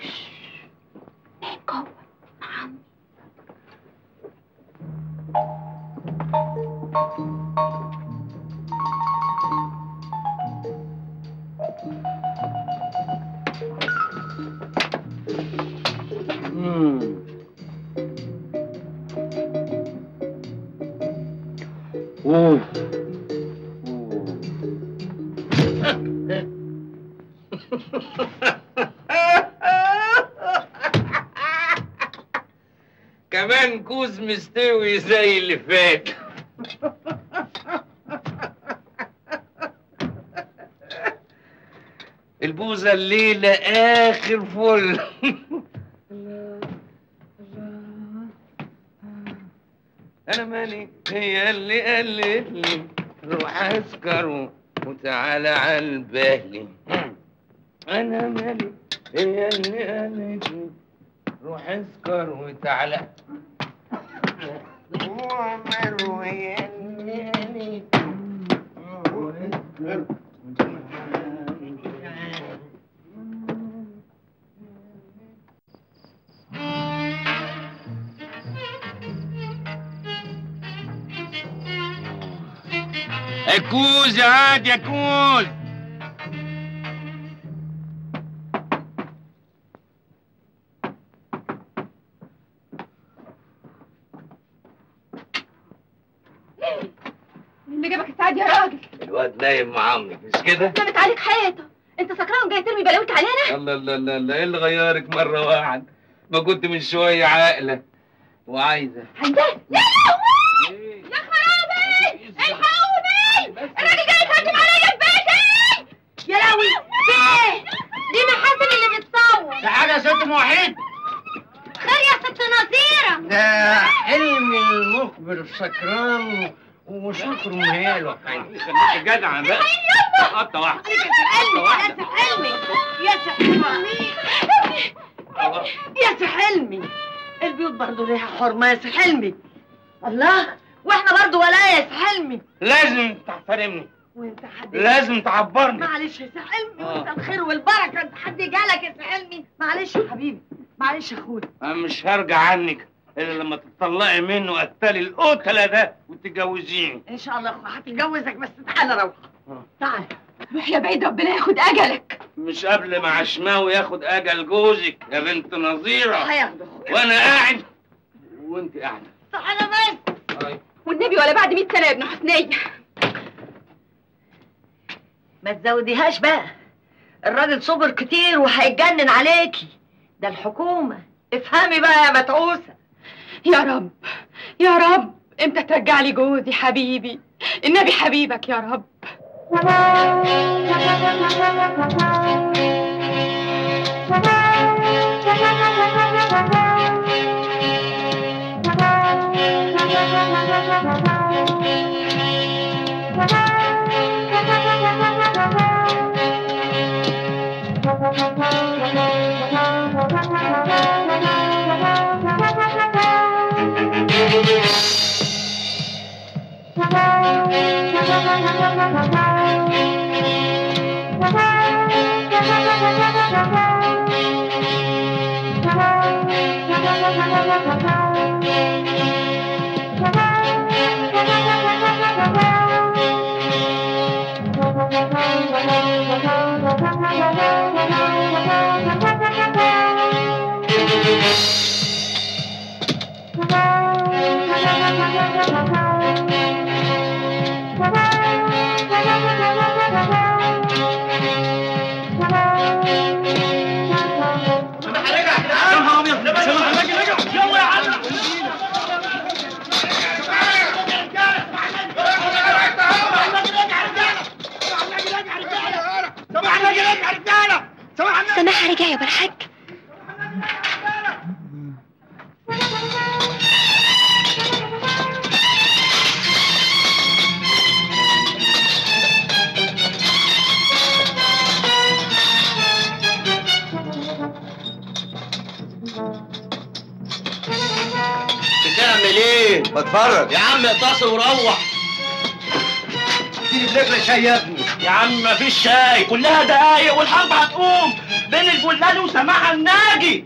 اوه كمان كوز مستوي زي اللي فات البوزة الليلة آخر فل أنا مالي هي اللي قالت لي روح أسكر وتعالى على البهلي أنا مالي هي اللي قالت لي روح اسكر وتعالى وعمر هي اللي قالت لي روح اسكر الكوز عاد يا كوز مين اللي جابك الساعة دي يا راجل؟ الواد نايم مع عمك مش كده؟ كانت عليك حياته انت سكران وجاي ترمي بلاويك علينا؟ الله الله الله الله ايه اللي غيرك مرة واحد؟ ما كنت من شوية عاقلة وعايزة عايزاه يا لهوي يا خرابي الحقوني الراجل جاي يتهجم عليا في بيتي يا لهوي فين دي محاسن اللي بتصور تعالى يا ست موحد خير يا ست نصيرة ده حلمي المخبر السكران وشكره مهاله خليك جدع بقى قطة واحدة يا سحلمي يا سحلمي يا سحلمي يا سحلمي البيوت برضه ليها حرمة يا سحلمي الله واحنا برضه ولا يا سحلمي لازم تحترمني وانت حد لازم تعبرني معلش يا سحلمي آه. وانت الخير والبركة انت حد جالك يا سحلمي معلش يا حبيبي معلش يا اخويا انا مش هرجع عنك الا لما تطلقي منه قتالي القتلة ده وتتجوزيني ان شاء الله يا اخويا هتتجوزك بس تعالى روح تعالى روح يا بعيد ربنا ياخد اجلك مش قبل ما عشماوي ياخد اجل جوزك يا بنت نظيرة هياخده وانا قاعد وانت قاعدة تعالى بس والنبي ولا بعد 100 سنة يا ابن حسنية ما تزوديهاش بقى الراجل صبر كتير وهيتجنن عليكي ده الحكومة افهمي بقى يا متعوسة يا رب يا رب امتى ترجع لي جوزي حبيبي النبي حبيبك يا رب سماحة رجع يا بالحاج بتعمل ايه؟ بتفرج يا عم اتصل وروح اديني بلجنة شاي يا ابني يا عم مفيش شاي كلها دقايق والحرب هتقوم بين الفلاني وسماحة الناجي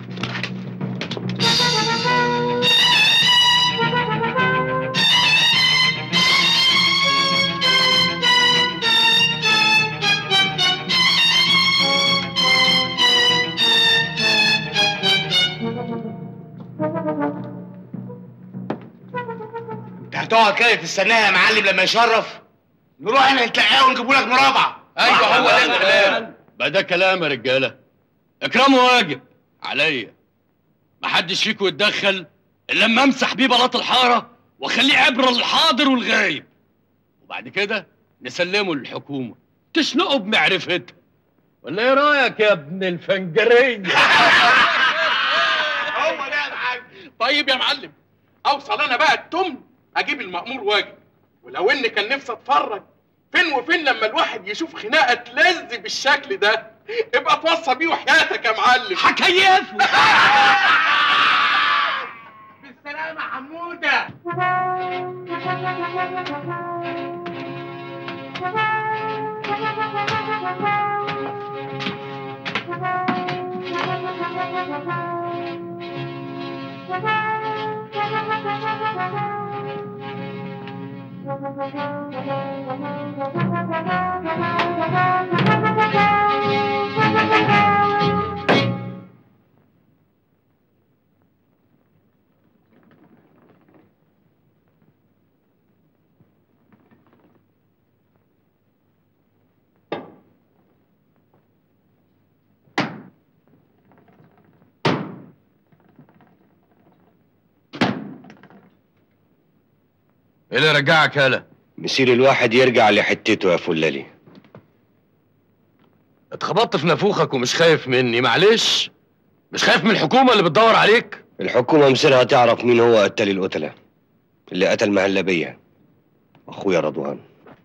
انت هتقعد كده تستناها يا معلم لما يشرف نروح احنا نتلاقاه ونجيبوا لك مرابعه ايوه هو ده الكلام بقى ده كلام يا رجاله اكرامه واجب عليا محدش فيكم يتدخل الا لما امسح بيه بلاط الحاره واخليه عبره للحاضر والغايب وبعد كده نسلمه للحكومه تشنقه بمعرفتها ولا ايه رايك يا ابن الفنجريه هو ده يا معلم طيب يا معلم اوصل انا بقى التمن اجيب المأمور واجي ولو اني كان نفسي اتفرج فين وفين لما الواحد يشوف خناقه تلذ بالشكل ده ابقى توصى بيه وحياتك يا معلم حكيفه بالسلامه حموده ايه اللي رجعك يالا مسير الواحد يرجع لحتته يا فلالي اتخبطت في نافوخك ومش خايف مني معلش مش خايف من الحكومه اللي بتدور عليك الحكومة مصيرها تعرف مين هو قتل القتلة اللي قتل مهلبية أخويا رضوان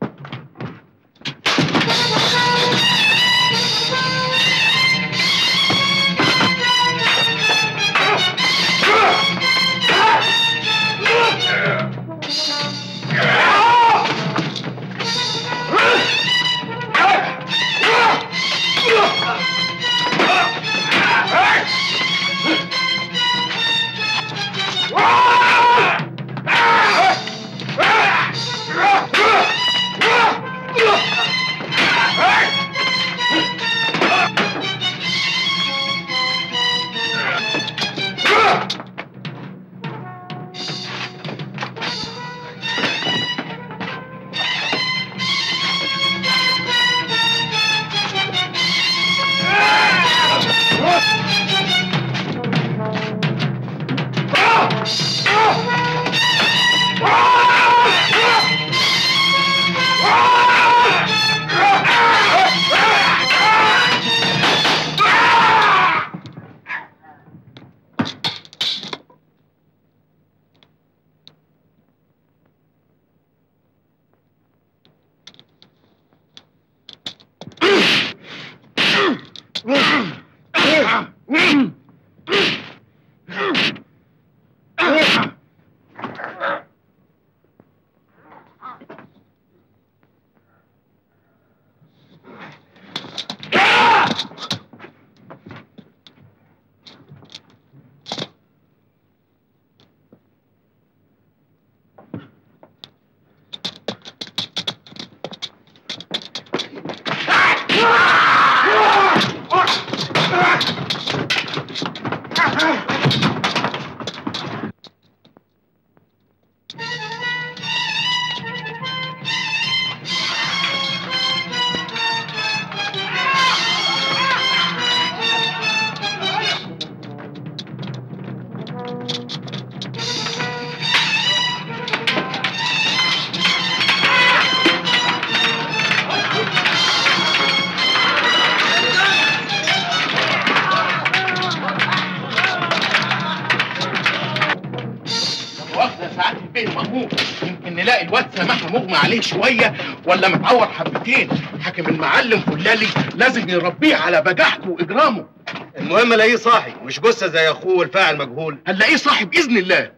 واخده ساعات البيه المأمور يمكن نلاقي الواد سماحه مغمى عليه شويه ولا متعور حبتين حاكم المعلم فلالي لازم يربيه على بجاحته واجرامه المهم الاقيه صاحي مش جثه زي اخوه والفاعل مجهول هنلاقيه صاحي باذن الله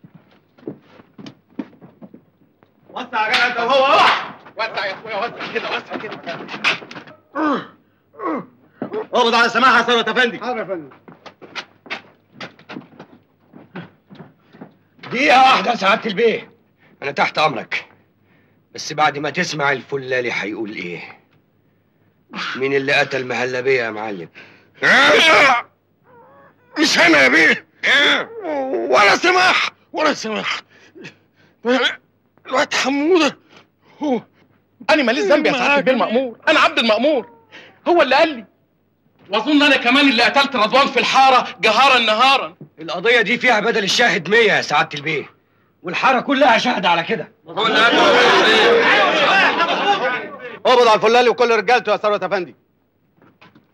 وسع يا جدع انت وهو اوعى وسع يا اخويا وسع كده وسع كده اقبض على سماحه يا ثروت افندي حاضر يا فندم دقيقة واحدة يا سعادة البيه أنا تحت أمرك بس بعد ما تسمع الفلالي هيقول إيه مين اللي قتل مهلبية يا معلم مش انا يا بيه ولا سماح ولا سماح الواد حموده هو انا ماليش ذنب يا سعاده البيه المأمور انا عبد المأمور هو اللي قال لي واظن انا كمان اللي قتلت رضوان في الحاره جهارا نهارا القضية دي فيها بدل الشاهد مية يا سعادة البيه والحارة كلها شاهدة على كده اقبض على الفلالي وكل رجالته يا ثروت افندي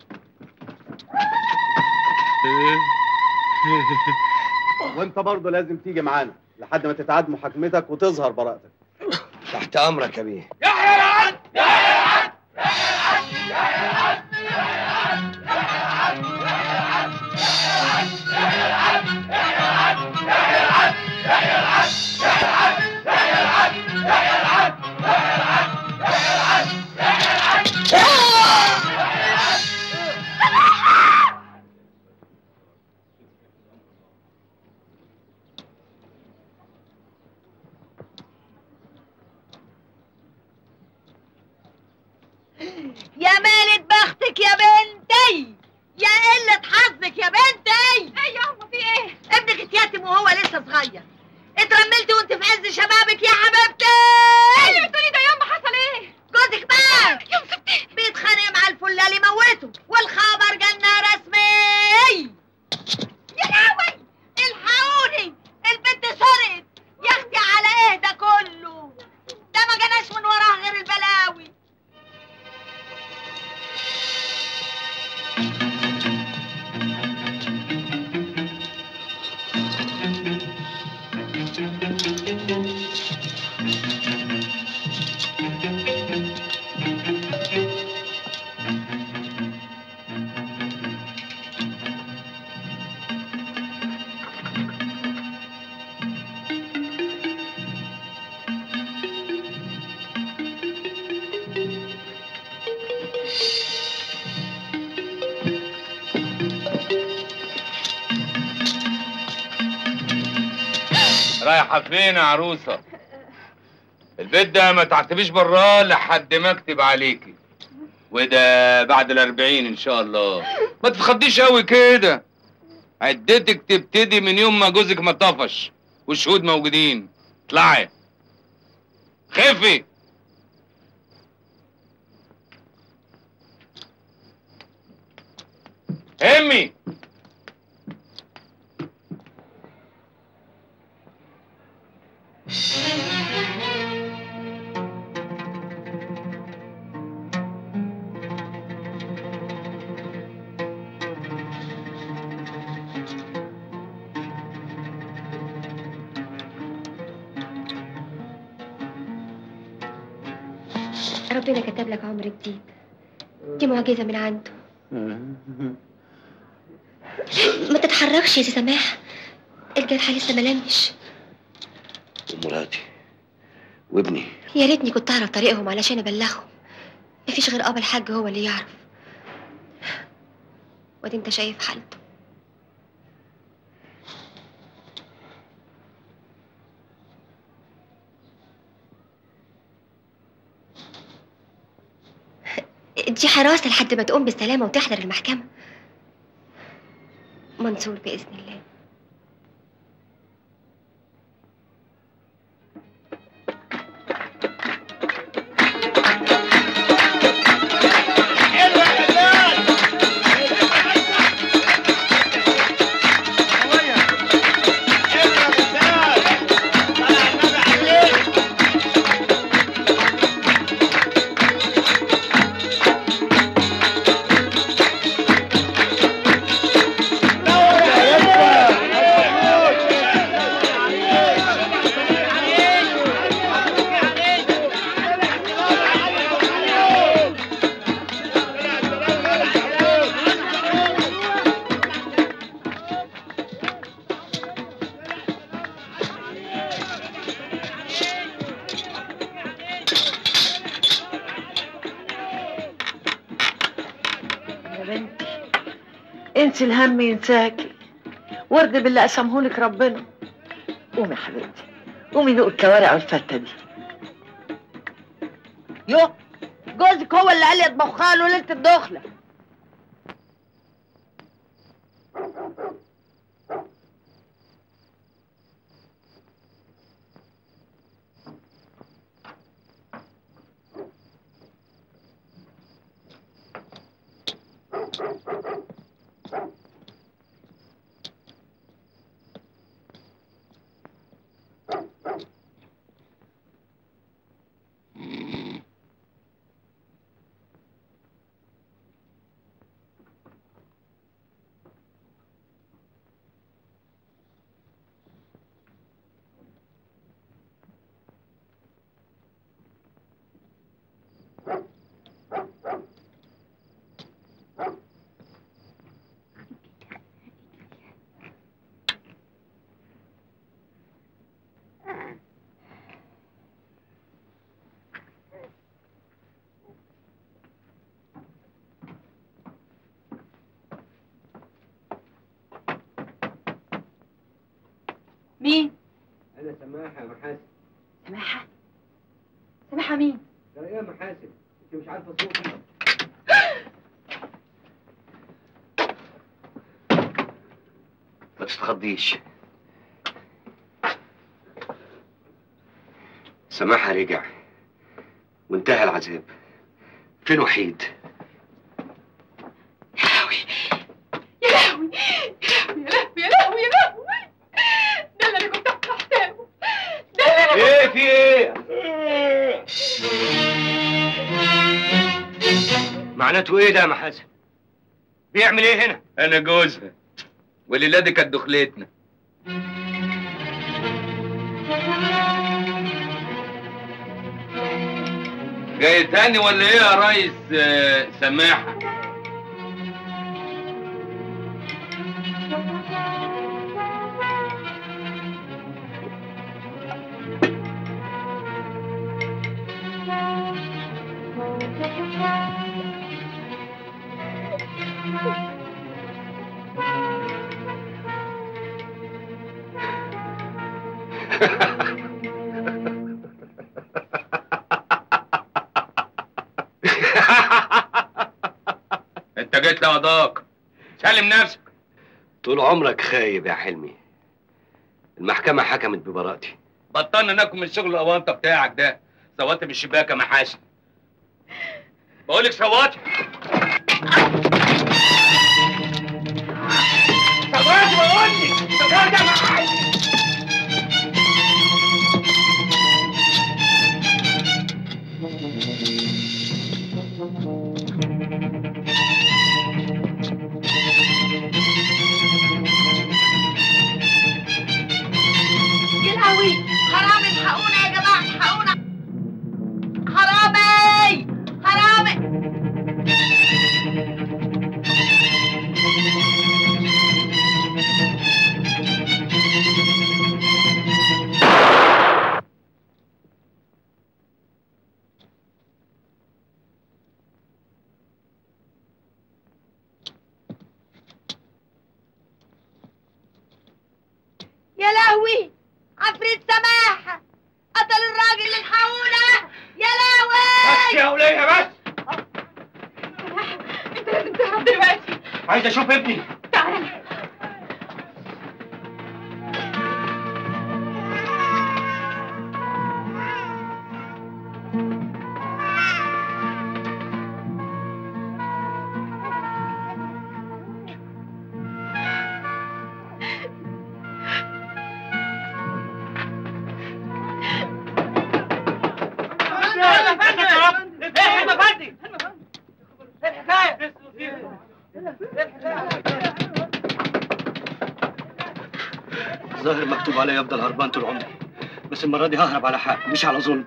وانت برضه لازم تيجي معانا لحد ما تتعاد محاكمتك وتظهر براءتك تحت امرك يا بيه يا مالت بختك يا بنتي يا قلة حظك يا بنتي ايه يا امه في ايه ابنك اتيتم وهو لسه صغير اترملتي وانت في عز شبابك يا حبيبتي ايه اللي بتقولي ده يا امه حصل ايه جوزك مات يا ستي بيتخانق مع الفلال يموته والخبر جالنا رسمي يا لهوي الحقوني البنت سرقت يا اختي على ايه ده كله ده ما جناش من وراه غير البلاوي رايحة فين يا عروسة؟ البيت ده ما تعتبيش براه لحد ما اكتب عليكي وده بعد الأربعين إن شاء الله ما تتخضيش أوي كده عدتك تبتدي من يوم ما جوزك ما طفش والشهود موجودين اطلعي خفي همي ربنا كتب لك عمر جديد دي معجزة من عنده ما تتحركش يا سي سماح الجرح لسه ما لمش ومراتي وابني يا ريتني كنت اعرف طريقهم علشان ابلغهم مفيش غير ابا الحاج هو اللي يعرف وادي انت شايف حالته دي حراسة لحد ما تقوم بالسلامة وتحضر المحكمة منصور بإذن الله يا بنتي انسي الهم ينساكي وارضي باللي قسمهولك ربنا قومي يا حبيبتي قومي دوق الكوارع والفتة دي يو جوزك هو اللي قال لي اطبخها له ليله الدخله مين انا سماحه يا محاسن سماحه سماحه مين ترى ايه يا محاسن انت مش عارفه صوتي ما تتخضيش سماحة رجع وانتهى العذاب فين وحيد يا لهوي يا لهوي يا لهوي يا لهوي ده اللي انا كنت احكي حسابه ده اللي انا ايه في ايه معناته ايه ده يا محاسن بيعمل ايه هنا انا جوزها والليله دي كانت دخلتنا جاي تاني ولا ايه يا ريس آه، سماحه انت جيت لقضاك سلم نفسك طول عمرك خايب يا حلمي المحكمة حكمت ببراءتي بطلنا ناكل من شغل الاونطه بتاعك ده صوتي من الشباك يا محاسن بقولك صوتي صوتي بقولك صوتي يا محاسن يا لهوي حرامي الحقونا يا جماعه الحقونا حرامي حرامي يا لهوي عفريت سماحة قتل الراجل الحقونا يا لهوي يا ولية بس انت لازم تهرب دلوقتي عايز اشوف ابني تعال ظاهر مكتوب عليا افضل هربان طول عمري بس المرة دي ههرب على حق مش على ظلم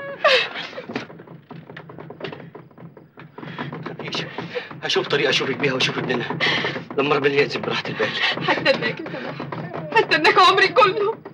متخافيش. هشوف طريقة اشوفك بيها واشوف ابننا لما ربنا يأذن براحة البال هستناك يا سماحه هستناك عمري كله